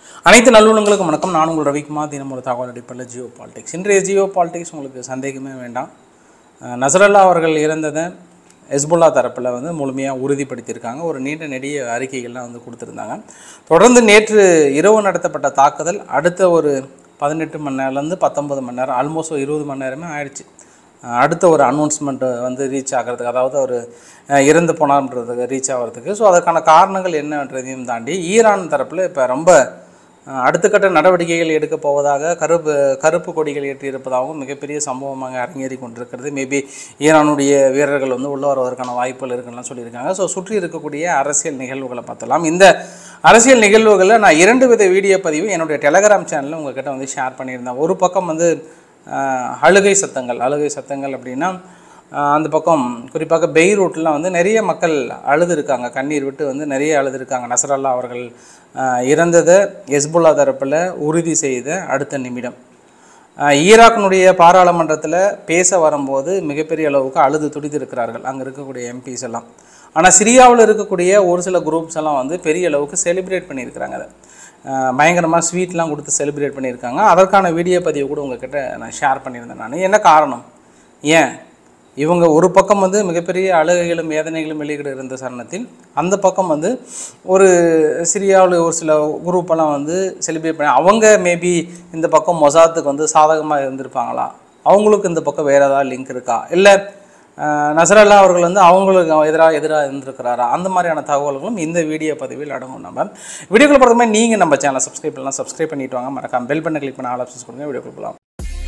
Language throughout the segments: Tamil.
அனைத்து நல்லுணங்களுக்கும் வணக்கம் நான் உங்கள் ரவிக்குமார் தினம் ஒரு தகவல் அடிப்படையில் ஜியோ பாலிடிக்ஸ் இன்றைய ஜியோ பாலிடிக்ஸ் உங்களுக்கு சந்தேகமே வேண்டாம் அஹ் நசரல்லா அவர்கள் இறந்ததை ஹெஸ்புல்லா தரப்பில் வந்து முழுமையாக உறுதிப்படுத்தியிருக்காங்க ஒரு நீண்ட நெடிய அறிக்கைகள்லாம் வந்து கொடுத்துருந்தாங்க தொடர்ந்து நேற்று இரவு நடத்தப்பட்ட தாக்குதல் அடுத்த ஒரு பதினெட்டு மணி நேரம்லேருந்து பத்தொன்பது மணி நேரம் ஆல்மோஸ்ட் இருபது மணி நேரமே ஆயிடுச்சு அஹ் அடுத்த ஒரு அனௌன்ஸ்மெண்ட் வந்து ரீச் ஆகிறதுக்கு அதாவது ஒரு அஹ் இறந்து போனார்ன்றதுக்கு ரீச் ஆகிறதுக்கு ஸோ அதற்கான காரணங்கள் என்னன்றதையும் தாண்டி ஈரான் தரப்பில் இப்போ ரொம்ப அஹ் அடுத்த கட்ட நடவடிக்கைகள் எடுக்க போவதாக கருப்பு கருப்பு கொடிகள் ஏற்றியிருப்பதாகவும் மிகப்பெரிய சம்பவமாக அரங்கேறி கொண்டிருக்கிறது மேபி ஈரானுடைய வீரர்கள் வந்து உள்ள வருவதற்கான வாய்ப்புகள் இருக்குன்னு சொல்லியிருக்காங்க ஸோ சுற்றி இருக்கக்கூடிய அரசியல் நிகழ்வுகளை பார்த்தலாம் இந்த அரசியல் நிகழ்வுகளில் நான் இரண்டு வித வீடியோ பதிவு என்னுடைய டெலகிராம் சேனலில் உங்ககிட்ட வந்து ஷேர் பண்ணியிருந்தேன் ஒரு பக்கம் வந்து அஹ், அழுகை சத்தங்கள் அழுகை சத்தங்கள் அப்படின்னா அஹ், அந்த பக்கம் குறிப்பாக பெய்ரூட்டில் வந்து நிறைய மக்கள் அழுது இருக்காங்க கண்ணீர் விட்டு வந்து நிறைய அழுது இருக்காங்க நசரல்லா அவர்கள் அஹ், இறந்ததை ஹெஸ்புல்லா தரப்பில் உறுதி செய்த அடுத்த நிமிடம் அஹ், ஈராக்கினுடைய பாராளுமன்றத்தில் பேச வரும்போது மிகப்பெரிய அளவுக்கு அழுது துடித்திருக்கிறார்கள் அங்கே இருக்கக்கூடிய எம்பிஸ் எல்லாம் ஆனால் சிரியாவில் இருக்கக்கூடிய ஒரு சில குரூப்ஸ் எல்லாம் வந்து பெரிய அளவுக்கு செலிப்ரேட் பண்ணியிருக்கிறாங்க அதை பயங்கரமாக ஸ்வீட்லாம் கொடுத்து செலிப்ரேட் பண்ணியிருக்காங்க அதற்கான வீடியோ பதிவு கூட உங்ககிட்ட நான் ஷேர் பண்ணியிருந்தேன் நான் என்ன காரணம் ஏன் இவங்க ஒரு பக்கம் வந்து மிகப்பெரிய அழுகைகளும் வேதனைகளும் வெளியிட இருந்த சரணத்தில் அந்த பக்கம் வந்து ஒரு சிரியாவில் ஒரு சில குரூப்பெல்லாம் வந்து செலிப்ரேட் பண்ணி அவங்க மேபி இந்த பக்கம் மொசாத்துக்கு வந்து சாதகமாக இருந்திருப்பாங்களா அவங்களுக்கு இந்த பக்கம் வேறு ஏதாவது லிங்க் இருக்கா இல்லை நசரல்லா அவர்கள் வந்து அவங்களுக்கு எதிராக எதிராக இருந்திருக்கிறாரா அந்த மாதிரியான தகவல்களும் இந்த வீடியோ பதிவில் அடங்கும் நம்ம வீடியோக்குள்ள பொறுத்தமே நீங்கள் நம்ம சேனலை சப்ஸ்கிரைப் பண்ணலாம் சப்ஸ்கிரைப் பண்ணிட்டு வாங்க மறக்காம பெல் பண்ண கிளிக் பண்ண ஆல் ஆப்ஷன்ஸ் கொடுங்க வீடியோக்குள்ள போகலாம்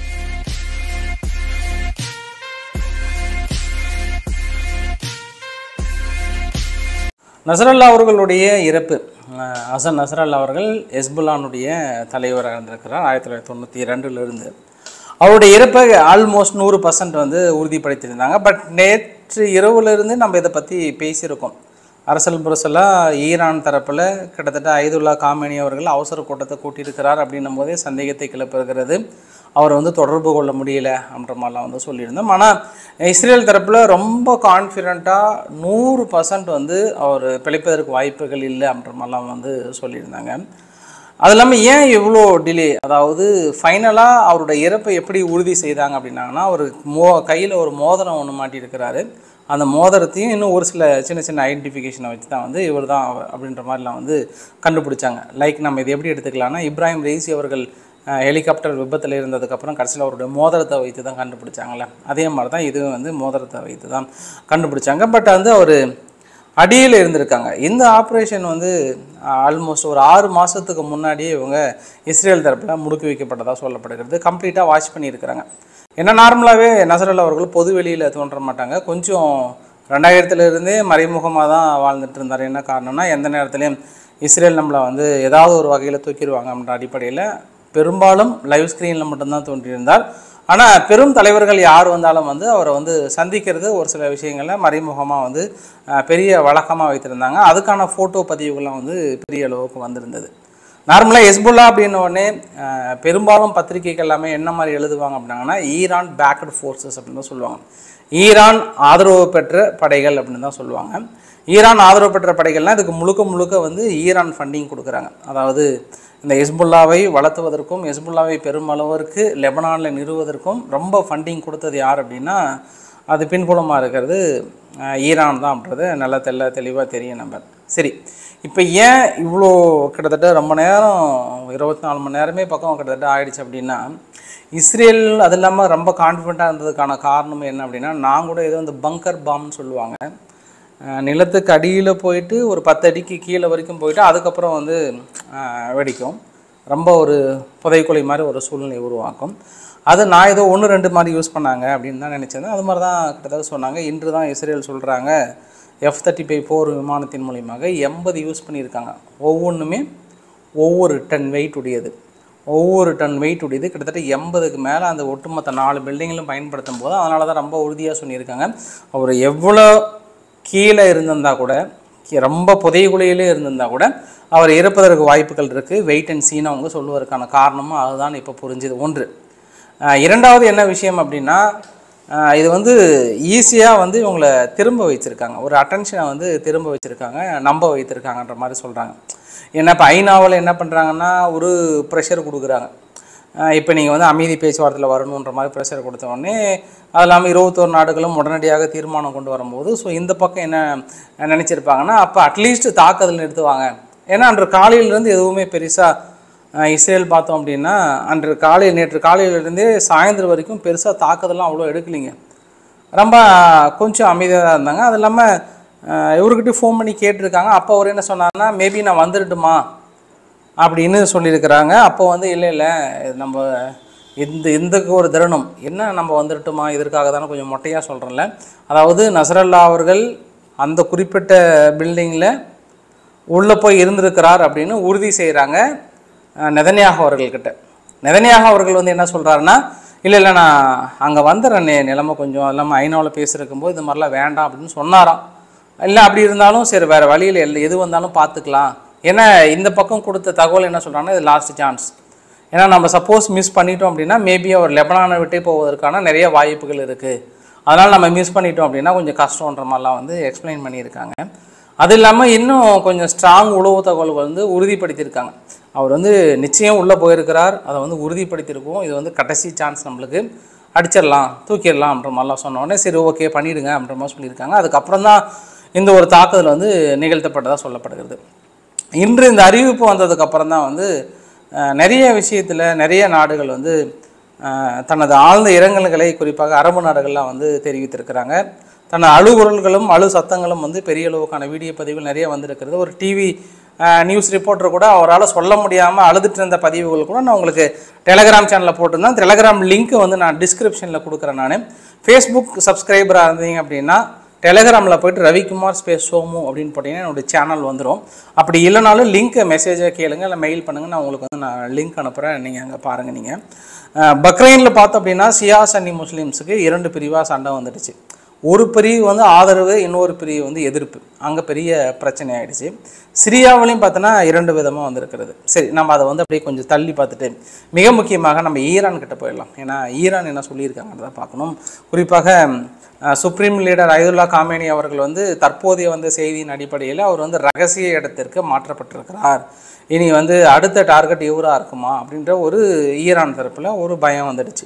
நசரல்லா அவர்களுடைய இறப்பு அஹ் ஹசன் நசரல்லா அவர்கள் ஹெஸ்புல்லானுடைய தலைவராக இருந்திருக்கிறார் ஆயிரத்தி தொள்ளாயிரத்தி தொண்ணூற்றி ரெண்டுலேருந்து அவருடைய இறப்பை ஆல்மோஸ்ட் நூறு பர்சன்ட் வந்து உறுதிப்படுத்தியிருந்தாங்க பட் நேற்று இரவுலேருந்து நம்ம இதை பற்றி பேசியிருக்கோம் அரசல் புரசலாக ஈரான் தரப்பில் கிட்டத்தட்ட ஐதுல்லா காமெனி அவர்கள் அவசர கூட்டத்தை கூட்டியிருக்கிறார் அப்படின்னும் போதே சந்தேகத்தை கிளப்புகிறது அவர் வந்து தொடர்பு கொள்ள முடியல அப்படின்ற மாதிரிலாம் வந்து சொல்லியிருந்தோம் ஆனால் இஸ்ரேல் தரப்பில் ரொம்ப கான்ஃபிடண்ட்டாக நூறு பர்சன்ட் வந்து அவர் பிழைப்பதற்கு வாய்ப்புகள் இல்லை அப்படின்ற மாதிரிலாம் வந்து சொல்லியிருந்தாங்க அது இல்லாமல் ஏன் இவ்வளோ டிலே அதாவது ஃபைனலாக அவருடைய இறப்பை எப்படி உறுதி செய்தாங்க அப்படின்னாங்கன்னா அவர் மோ கையில் ஒரு மோதிரம் ஒன்று மாட்டியிருக்கிறாரு அந்த மோதிரத்தையும் இன்னும் ஒரு சில சின்ன சின்ன ஐடென்டிஃபிகேஷனை வச்சு தான் வந்து இவர் தான் அப்படின்ற மாதிரிலாம் வந்து கண்டுபிடிச்சாங்க லைக் நம்ம இது எப்படி எடுத்துக்கலாம்னா இப்ராஹிம் ரெய்சி அவர்கள் அஹ், ஹெலிகாப்டர் விபத்தில் இருந்ததுக்கப்புறம் கடைசியில் அவருடைய மோதிரத்தை வைத்து தான் கண்டுபிடிச்சாங்கல்ல அதே மாதிரி தான் இதுவும் வந்து மோதிரத்தை வைத்து தான் கண்டுபிடிச்சாங்க பட் வந்து அவர் அடியில் இருந்திருக்காங்க இந்த ஆப்ரேஷன் வந்து ஆல்மோஸ்ட் ஒரு ஆறு மாதத்துக்கு முன்னாடியே இவங்க இஸ்ரேல் தரப்பில் முடுக்கி வைக்கப்பட்டதாக சொல்லப்படுகிறது கம்ப்ளீட்டாக வாட்ச் பண்ணியிருக்கிறாங்க ஏன்னா நார்மலாகவே நசரல் அவர்கள் பொது வெளியில் தோன்ற மாட்டாங்க கொஞ்சம் ரெண்டாயிரத்துலேருந்தே மறைமுகமாக தான் வாழ்ந்துட்டு இருந்தார் என்ன காரணம்னா எந்த நேரத்துலையும் இஸ்ரேல் நம்மளை வந்து ஏதாவது ஒரு வகையில் தூக்கிடுவாங்க அப்படின்ற அடிப்படையில் பெரும்பாலும் லைவ் ஸ்க்ரீனில் மட்டும்தான் தோன்றியிருந்தார் ஆனால் பெரும் தலைவர்கள் யார் வந்தாலும் வந்து அவரை வந்து சந்திக்கிறது ஒரு சில விஷயங்களில் மறைமுகமாக வந்து அஹ், பெரிய வழக்கமாக வைத்திருந்தாங்க அதுக்கான ஃபோட்டோ பதிவுகள்லாம் வந்து பெரிய அளவுக்கு வந்திருந்தது நார்மலாக ஹெஸ்புல்லா அப்படின்ன உடனே அஹ், பெரும்பாலும் பத்திரிகைகள் எல்லாமே என்ன மாதிரி எழுதுவாங்க அப்படின்னாங்கன்னா ஈரான் பேக்கட் ஃபோர்ஸஸ் அப்படின்னு தான் சொல்லுவாங்க ஈரான் ஆதரவு பெற்ற படைகள் அப்படின்னு தான் சொல்லுவாங்க ஈரான் ஆதரவு பெற்ற படைகள்லாம் இதுக்கு முழுக்க முழுக்க வந்து ஈரான் ஃபண்டிங் கொடுக்குறாங்க அதாவது இந்த ஹெஸ்புல்லாவை வளர்த்துவதற்கும் ஹெஸ்புல்லாவை பெருமளவிற்கு லெபனானில் நிறுவுவதற்கும் ரொம்ப ஃபண்டிங் கொடுத்தது யார் அப்படின்னா அது பின்புலமாக இருக்கிறது அஹ், ஈரான் தான் அப்படின்றது நல்லா தெல்ல தெளிவாக தெரியும் நம்ம சரி இப்போ ஏன் இவ்வளோ கிட்டத்தட்ட ரொம்ப நேரம் இருபத்தி நாலு மணி நேரமே பக்கம் கிட்டத்தட்ட ஆயிடுச்சு அப்படின்னா இஸ்ரேல் அது இல்லாமல் ரொம்ப கான்ஃபிடண்ட்டாக இருந்ததுக்கான காரணம் என்ன அப்படின்னா நான் கூட ஏதோ இந்த பங்கர் பாம்னு சொல்லுவாங்க அஹ் நிலத்துக்கு அடியில் போயிட்டு ஒரு பத்து அடிக்கு கீழே வரைக்கும் போயிட்டு அதுக்கப்புறம் வந்து அஹ், வெடிக்கும் ரொம்ப ஒரு புதைக்குழி மாதிரி ஒரு சூழ்நிலை உருவாக்கும் அது நான் ஏதோ ஒன்று ரெண்டு மாதிரி யூஸ் பண்ணாங்க அப்படின்னு தான் நினச்சேன் அது மாதிரி தான் கிட்டத்தட்ட சொன்னாங்க இன்று தான் இஸ்ரேல் சொல்கிறாங்க எஃப் தேர்ட்டி ஃபைவ் போர் விமானத்தின் மூலியமாக எண்பது யூஸ் பண்ணியிருக்காங்க ஒவ்வொன்றுமே ஒவ்வொரு டன் வெயிட் உடையது ஒவ்வொரு டன் வெயிட் உடையது கிட்டத்தட்ட எண்பதுக்கு மேலே அந்த ஒட்டுமொத்த நாலு பில்டிங்களும் பயன்படுத்தும் போது அதனால தான் ரொம்ப உறுதியாக சொல்லியிருக்காங்க அவர் எவ்வளோ கீழே இருந்திருந்தா கூட கீ- ரொம்ப புதைகுழியிலே இருந்திருந்தா கூட அவர் இறப்பதற்கு வாய்ப்புகள் இருக்குது வெயிட் அண்ட் சீன் அவங்க சொல்லுவதற்கான காரணமும் அதுதான் இப்போ புரிஞ்சுது ஒன்று ஆஹ் இரண்டாவது என்ன விஷயம் அப்படின்னா ஆஹ் இது வந்து ஈஸியாக வந்து இவங்களை திரும்ப வச்சுருக்காங்க ஒரு அட்டென்ஷனை வந்து திரும்ப வச்சுருக்காங்க நம்ப வைத்திருக்காங்கன்ற மாதிரி சொல்கிறாங்க ஏன்னா இப்போ ஐநாவில் என்ன பண்ணுறாங்கன்னா ஒரு ப்ரெஷர் கொடுக்குறாங்க இப்போ நீங்கள் வந்து அமைதி பேச்சுவார்த்தையில் வரணுன்ற மாதிரி ப்ரெஷர் கொடுத்த உடனே அது இல்லாமல் இருபத்தோரு நாடுகளும் உடனடியாக தீர்மானம் கொண்டு வரும்போது ஸோ இந்த பக்கம் என்ன நினச்சிருப்பாங்கன்னா அப்போ அட்லீஸ்ட் தாக்குதல் நிறுத்துவாங்க ஏன்னா அன்று காலையிலேருந்து எதுவுமே பெருசாக இஸ்ரேல் பார்த்தோம் அப்படின்னா அன்று காலையில் நேற்று காலையிலேருந்தே சாயந்தரம் வரைக்கும் பெருசாக தாக்குதல்லாம் அவ்வளோ எடுக்கலைங்க ரொம்ப கொஞ்சம் அமைதியாக தான் இருந்தாங்க அது இல்லாமல் இவர்கிட்ட ஃபோன் பண்ணி கேட்டிருக்காங்க அப்போ அவர் என்ன சொன்னார்னா மேபி நான் வந்துடட்டுமா அப்படின்னு சொல்லியிருக்கிறாங்க அப்போ வந்து இல்லை இல்லை இது நம்ம இந்த இந்த ஒரு தருணம் என்ன நம்ம வந்துடட்டுமா இதற்காக தானே கொஞ்சம் மொட்டையாக சொல்கிறேன்ல அதாவது நசரல்லா அவர்கள் அந்த குறிப்பிட்ட பில்டிங்கில் உள்ளே போய் இருந்திருக்கிறார் அப்படின்னு உறுதி செய்கிறாங்க நெதன்யாக அவர்கள்கிட்ட நெதன்யாக அவர்கள் வந்து என்ன சொல்கிறாருன்னா இல்லை இல்லை நான் அங்கே வந்துடுறேனே நிலைமை கொஞ்சம் அது இல்லாமல் ஐநாவில் பேசியிருக்கும்போது இது மாதிரிலாம் வேண்டாம் அப்படின்னு சொன்னாராம் இல்லை அப்படி இருந்தாலும் சரி வேறு வழியில் எல்ல எது வந்தாலும் பார்த்துக்கலாம் ஏன்னா இந்த பக்கம் கொடுத்த தகவல் என்ன சொல்கிறாங்கன்னா இது லாஸ்ட் சான்ஸ் ஏன்னா நம்ம சப்போஸ் மிஸ் பண்ணிட்டோம் அப்படின்னா மேபி அவர் லெபனானை விட்டே போவதற்கான நிறைய வாய்ப்புகள் இருக்குது அதனால் நம்ம மிஸ் பண்ணிட்டோம் அப்படின்னா கொஞ்சம் கஷ்டன்ற மாதிரிலாம் வந்து எக்ஸ்பிளைன் பண்ணியிருக்காங்க அது இல்லாமல் இன்னும் கொஞ்சம் ஸ்ட்ராங் உளவு தகவல்கள் வந்து உறுதிப்படுத்தியிருக்காங்க அவர் வந்து நிச்சயம் உள்ளே போயிருக்கிறார் அதை வந்து உறுதிப்படுத்தியிருக்கோம் இது வந்து கடைசி சான்ஸ் நம்மளுக்கு அடிச்சிடலாம் தூக்கிடலாம்ன்ற மாதிரிலாம் சொன்ன உடனே சரி ஓகே பண்ணிடுங்க அப்படின்ற மாதிரி சொல்லியிருக்காங்க அதுக்கப்புறம் தான் இந்த ஒரு தாக்குதல் வந்து நிகழ்த்தப்பட்டதாக சொல்லப்படுகிறது இன்று இந்த அறிவிப்பு வந்ததுக்கு அப்புறம் தான் வந்து அஹ், நிறைய விஷயத்தில் நிறைய நாடுகள் வந்து அஹ், தனது ஆழ்ந்த இரங்கல்களை குறிப்பாக அரபு நாடுகள்லாம் வந்து தெரிவித்திருக்கிறாங்க தனது அழுகுரல்களும் அழு சத்தங்களும் வந்து பெரிய அளவுக்கான வீடியோ பதிவுகள் நிறைய வந்திருக்கிறது ஒரு டிவி நியூஸ் ரிப்போர்ட்டர் கூட அவரால் சொல்ல முடியாமல் அழுதுட்டு இருந்த பதிவுகள் கூட நான் உங்களுக்கு டெலகிராம் சேனலில் போட்டிருந்தேன் டெலகிராம் லிங்க்கை வந்து நான் டிஸ்கிரிப்ஷனில் கொடுக்குறேன் நான் ஃபேஸ்புக் சப்ஸ்கிரைபராக இருந்தீங்க அப்படின்னா டெலகிராமில் போயிட்டு ரவிக்குமார் ஸ்பேஸ் சோமு அப்படின்னு போட்டிங்கன்னா என்னோட சேனல் வந்துடும் அப்படி இல்லைனாலும் லிங்க்கை மெசேஜை கேளுங்க இல்லை மெயில் பண்ணுங்கள் நான் உங்களுக்கு வந்து நான் லிங்க் அனுப்புகிறேன் நீங்கள் அங்கே பாருங்கள் நீங்கள் பக்ரைனில் பார்த்தோம் அப்படின்னா சியா சன்னி முஸ்லீம்ஸுக்கு இரண்டு பிரிவாக சண்டை வந்துடுச்சு ஒரு பிரிவு வந்து ஆதரவு இன்னொரு பிரிவு வந்து எதிர்ப்பு அங்கே பெரிய பிரச்சனை ஆயிடுச்சு சிரியாவிலையும் பார்த்தோன்னா இரண்டு விதமாக வந்திருக்கிறது சரி நம்ம அதை வந்து அப்படியே கொஞ்சம் தள்ளி பார்த்துட்டு மிக முக்கியமாக நம்ம ஈரான் கிட்ட போயிடலாம் ஏன்னா ஈரான் என்ன சொல்லியிருக்காங்கன்றத பார்க்கணும் குறிப்பாக அஹ், சுப்ரீம் லீடர் அயதுல்லா காமேனி அவர்கள் வந்து தற்போதைய வந்த செய்தியின் அடிப்படையில் அவர் வந்து ரகசிய இடத்திற்கு மாற்றப்பட்டிருக்கிறார் இனி வந்து அடுத்த டார்கெட் இவராக இருக்குமா அப்படின்ற ஒரு ஈரான் தரப்பில் ஒரு பயம் வந்துடுச்சு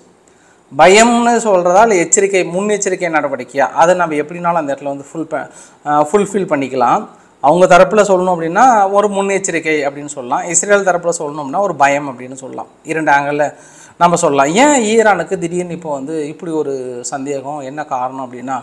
பயம்னு சொல்கிறதா இல்லை எச்சரிக்கை முன்னெச்சரிக்கை நடவடிக்கையா அதை நம்ம எப்படினாலும் அந்த இடத்துல வந்து ஃபுல் ஃபுல்ஃபில் பண்ணிக்கலாம் அவங்க தரப்பில் சொல்லணும் அப்படின்னா ஒரு முன்னெச்சரிக்கை அப்படின்னு சொல்லலாம் இஸ்ரேல் தரப்பில் சொல்லணும்னா ஒரு பயம் அப்படின்னு சொல்லலாம் இரண்டு ஆங்கிளில் நம்ம சொல்லலாம் ஏன் ஈரானுக்கு திடீர்னு இப்போ வந்து இப்படி ஒரு சந்தேகம் என்ன காரணம் அப்படின்னா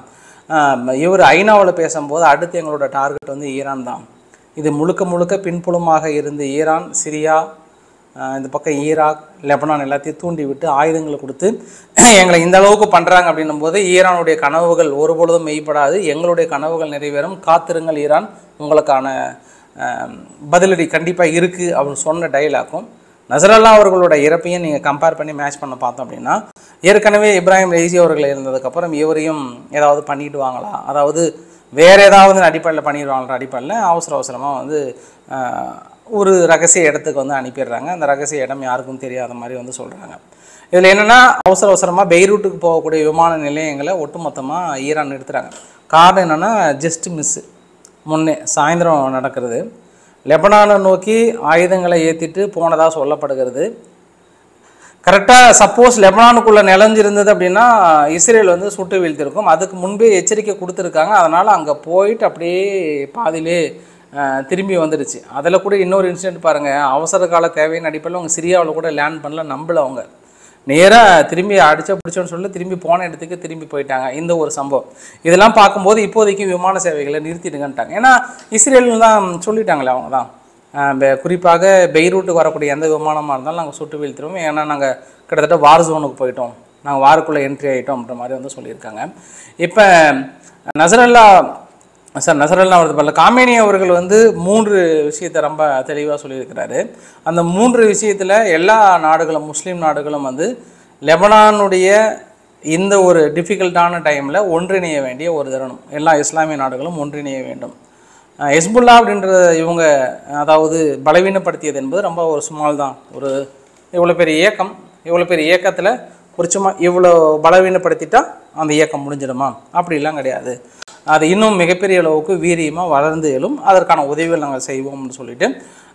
இவர் ஐநாவில் பேசும்போது அடுத்து எங்களோட டார்கெட் வந்து ஈரான் தான் இது முழுக்க முழுக்க பின்புலமாக இருந்து ஈரான் சிரியா ஆஹ் இந்த பக்கம் ஈராக் லெபனான் எல்லாத்தையும் தூண்டி விட்டு ஆயுதங்களை கொடுத்து எங்களை இந்த அளவுக்கு பண்ணுறாங்க அப்படின்னும் போது ஈரானுடைய கனவுகள் ஒருபொழுதும் மெய்ப்படாது எங்களுடைய கனவுகள் நிறைவேறும் காத்திருங்கள் ஈரான் உங்களுக்கான ஆஹ், பதிலடி கண்டிப்பாக இருக்குது அப்படின்னு சொன்ன டைலாக்கும் நசரல்லா அவர்களோட இறப்பையும் நீங்கள் கம்பேர் பண்ணி மேட்ச் பண்ண பார்த்தோம் அப்படின்னா ஏற்கனவே இப்ராஹிம் ரெய்சி அவர்கள் இருந்ததுக்கப்புறம் இவரையும் ஏதாவது பண்ணிடுவாங்களா அதாவது வேறு ஏதாவது அடிப்படையில் பண்ணிடுவாங்களா அடிப்படையில் அவசர அவசரமாக வந்து ஆஹ், ஒரு ரகசிய இடத்துக்கு வந்து அனுப்பிடுறாங்க அந்த ரகசிய இடம் யாருக்கும் தெரியாத மாதிரி வந்து சொல்கிறாங்க இதில் என்னென்னா அவசர அவசரமாக பெய்ரூட்டுக்கு போகக்கூடிய விமான நிலையங்களை ஒட்டுமொத்தமாக ஈரான் நிறுத்துறாங்க காரணம் என்னென்னா ஜஸ்ட் மிஸ்ஸு முன்னே சாயந்தரம் நடக்கிறது லெபனானை நோக்கி ஆயுதங்களை ஏற்றிட்டு போனதாக சொல்லப்படுகிறது கரெக்டாக சப்போஸ் லெபனானுக்குள்ளே நிலஞ்சிருந்தது அப்படின்னா இஸ்ரேல் வந்து சுட்டு வீழ்த்திருக்கும் அதுக்கு முன்பே எச்சரிக்கை கொடுத்துருக்காங்க அதனால் அங்கே போயிட்டு அப்படியே பாதியிலே அஹ், திரும்பி வந்துடுச்சு அதில் கூட இன்னொரு இன்சிடென்ட் பாருங்கள் அவசர கால தேவையின் அடிப்படையில் அவங்க சிரியாவில் கூட லேண்ட் பண்ணல நம்பல அவங்க நேராக திரும்பி அடிச்ச பிடிச்சோன்னு சொல்லி திரும்பி போன இடத்துக்கு திரும்பி போயிட்டாங்க இந்த ஒரு சம்பவம் இதெல்லாம் பார்க்கும்போது இப்போதைக்கு விமான சேவைகளை நிறுத்திடுங்கன்ட்டாங்க ஏன்னா இஸ்ரேல் தான் சொல்லிட்டாங்களே அவங்க தான் ஆஹ் பெ- குறிப்பாக பெய்ரூட்டுக்கு வரக்கூடிய எந்த விமானமாக இருந்தாலும் நாங்கள் சுட்டு வீழ்த்திடுவோம் ஏன்னா நாங்கள் கிட்டத்தட்ட வார் ஜோனுக்கு போயிட்டோம் நாங்கள் வாருக்குள்ளே என்ட்ரி ஆகிட்டோம்ன்ற மாதிரி வந்து சொல்லியிருக்காங்க இப்போ நசரல்லா சார் நசரல்லா அவரது பல காமேனி அவர்கள் வந்து மூன்று விஷயத்தை ரொம்ப தெளிவாக சொல்லியிருக்கிறாரு அந்த மூன்று விஷயத்தில் எல்லா நாடுகளும் முஸ்லீம் நாடுகளும் வந்து லெபனானுடைய இந்த ஒரு டிஃபிகல்ட்டான டைமில் ஒன்றிணைய வேண்டிய ஒரு தருணம் எல்லா இஸ்லாமிய நாடுகளும் ஒன்றிணைய வேண்டும் அஹ் ஹெஸ்புல்லா அப்படின்ற இவங்க அதாவது பலவீனப்படுத்தியது என்பது ரொம்ப ஒரு சுமால் தான் ஒரு இவ்வளோ பெரிய இயக்கம் இவ்வளோ பெரிய இயக்கத்தில் ஒரு சும்மா இவ்வளோ பலவீனப்படுத்திட்டா அந்த இயக்கம் முடிஞ்சிடுமா அப்படிலாம் கிடையாது அது இன்னும் மிகப்பெரிய அளவுக்கு வீரியமாக வளர்ந்து எழும் அதற்கான உதவிகள் நாங்கள் செய்வோம்னு சொல்லிட்டு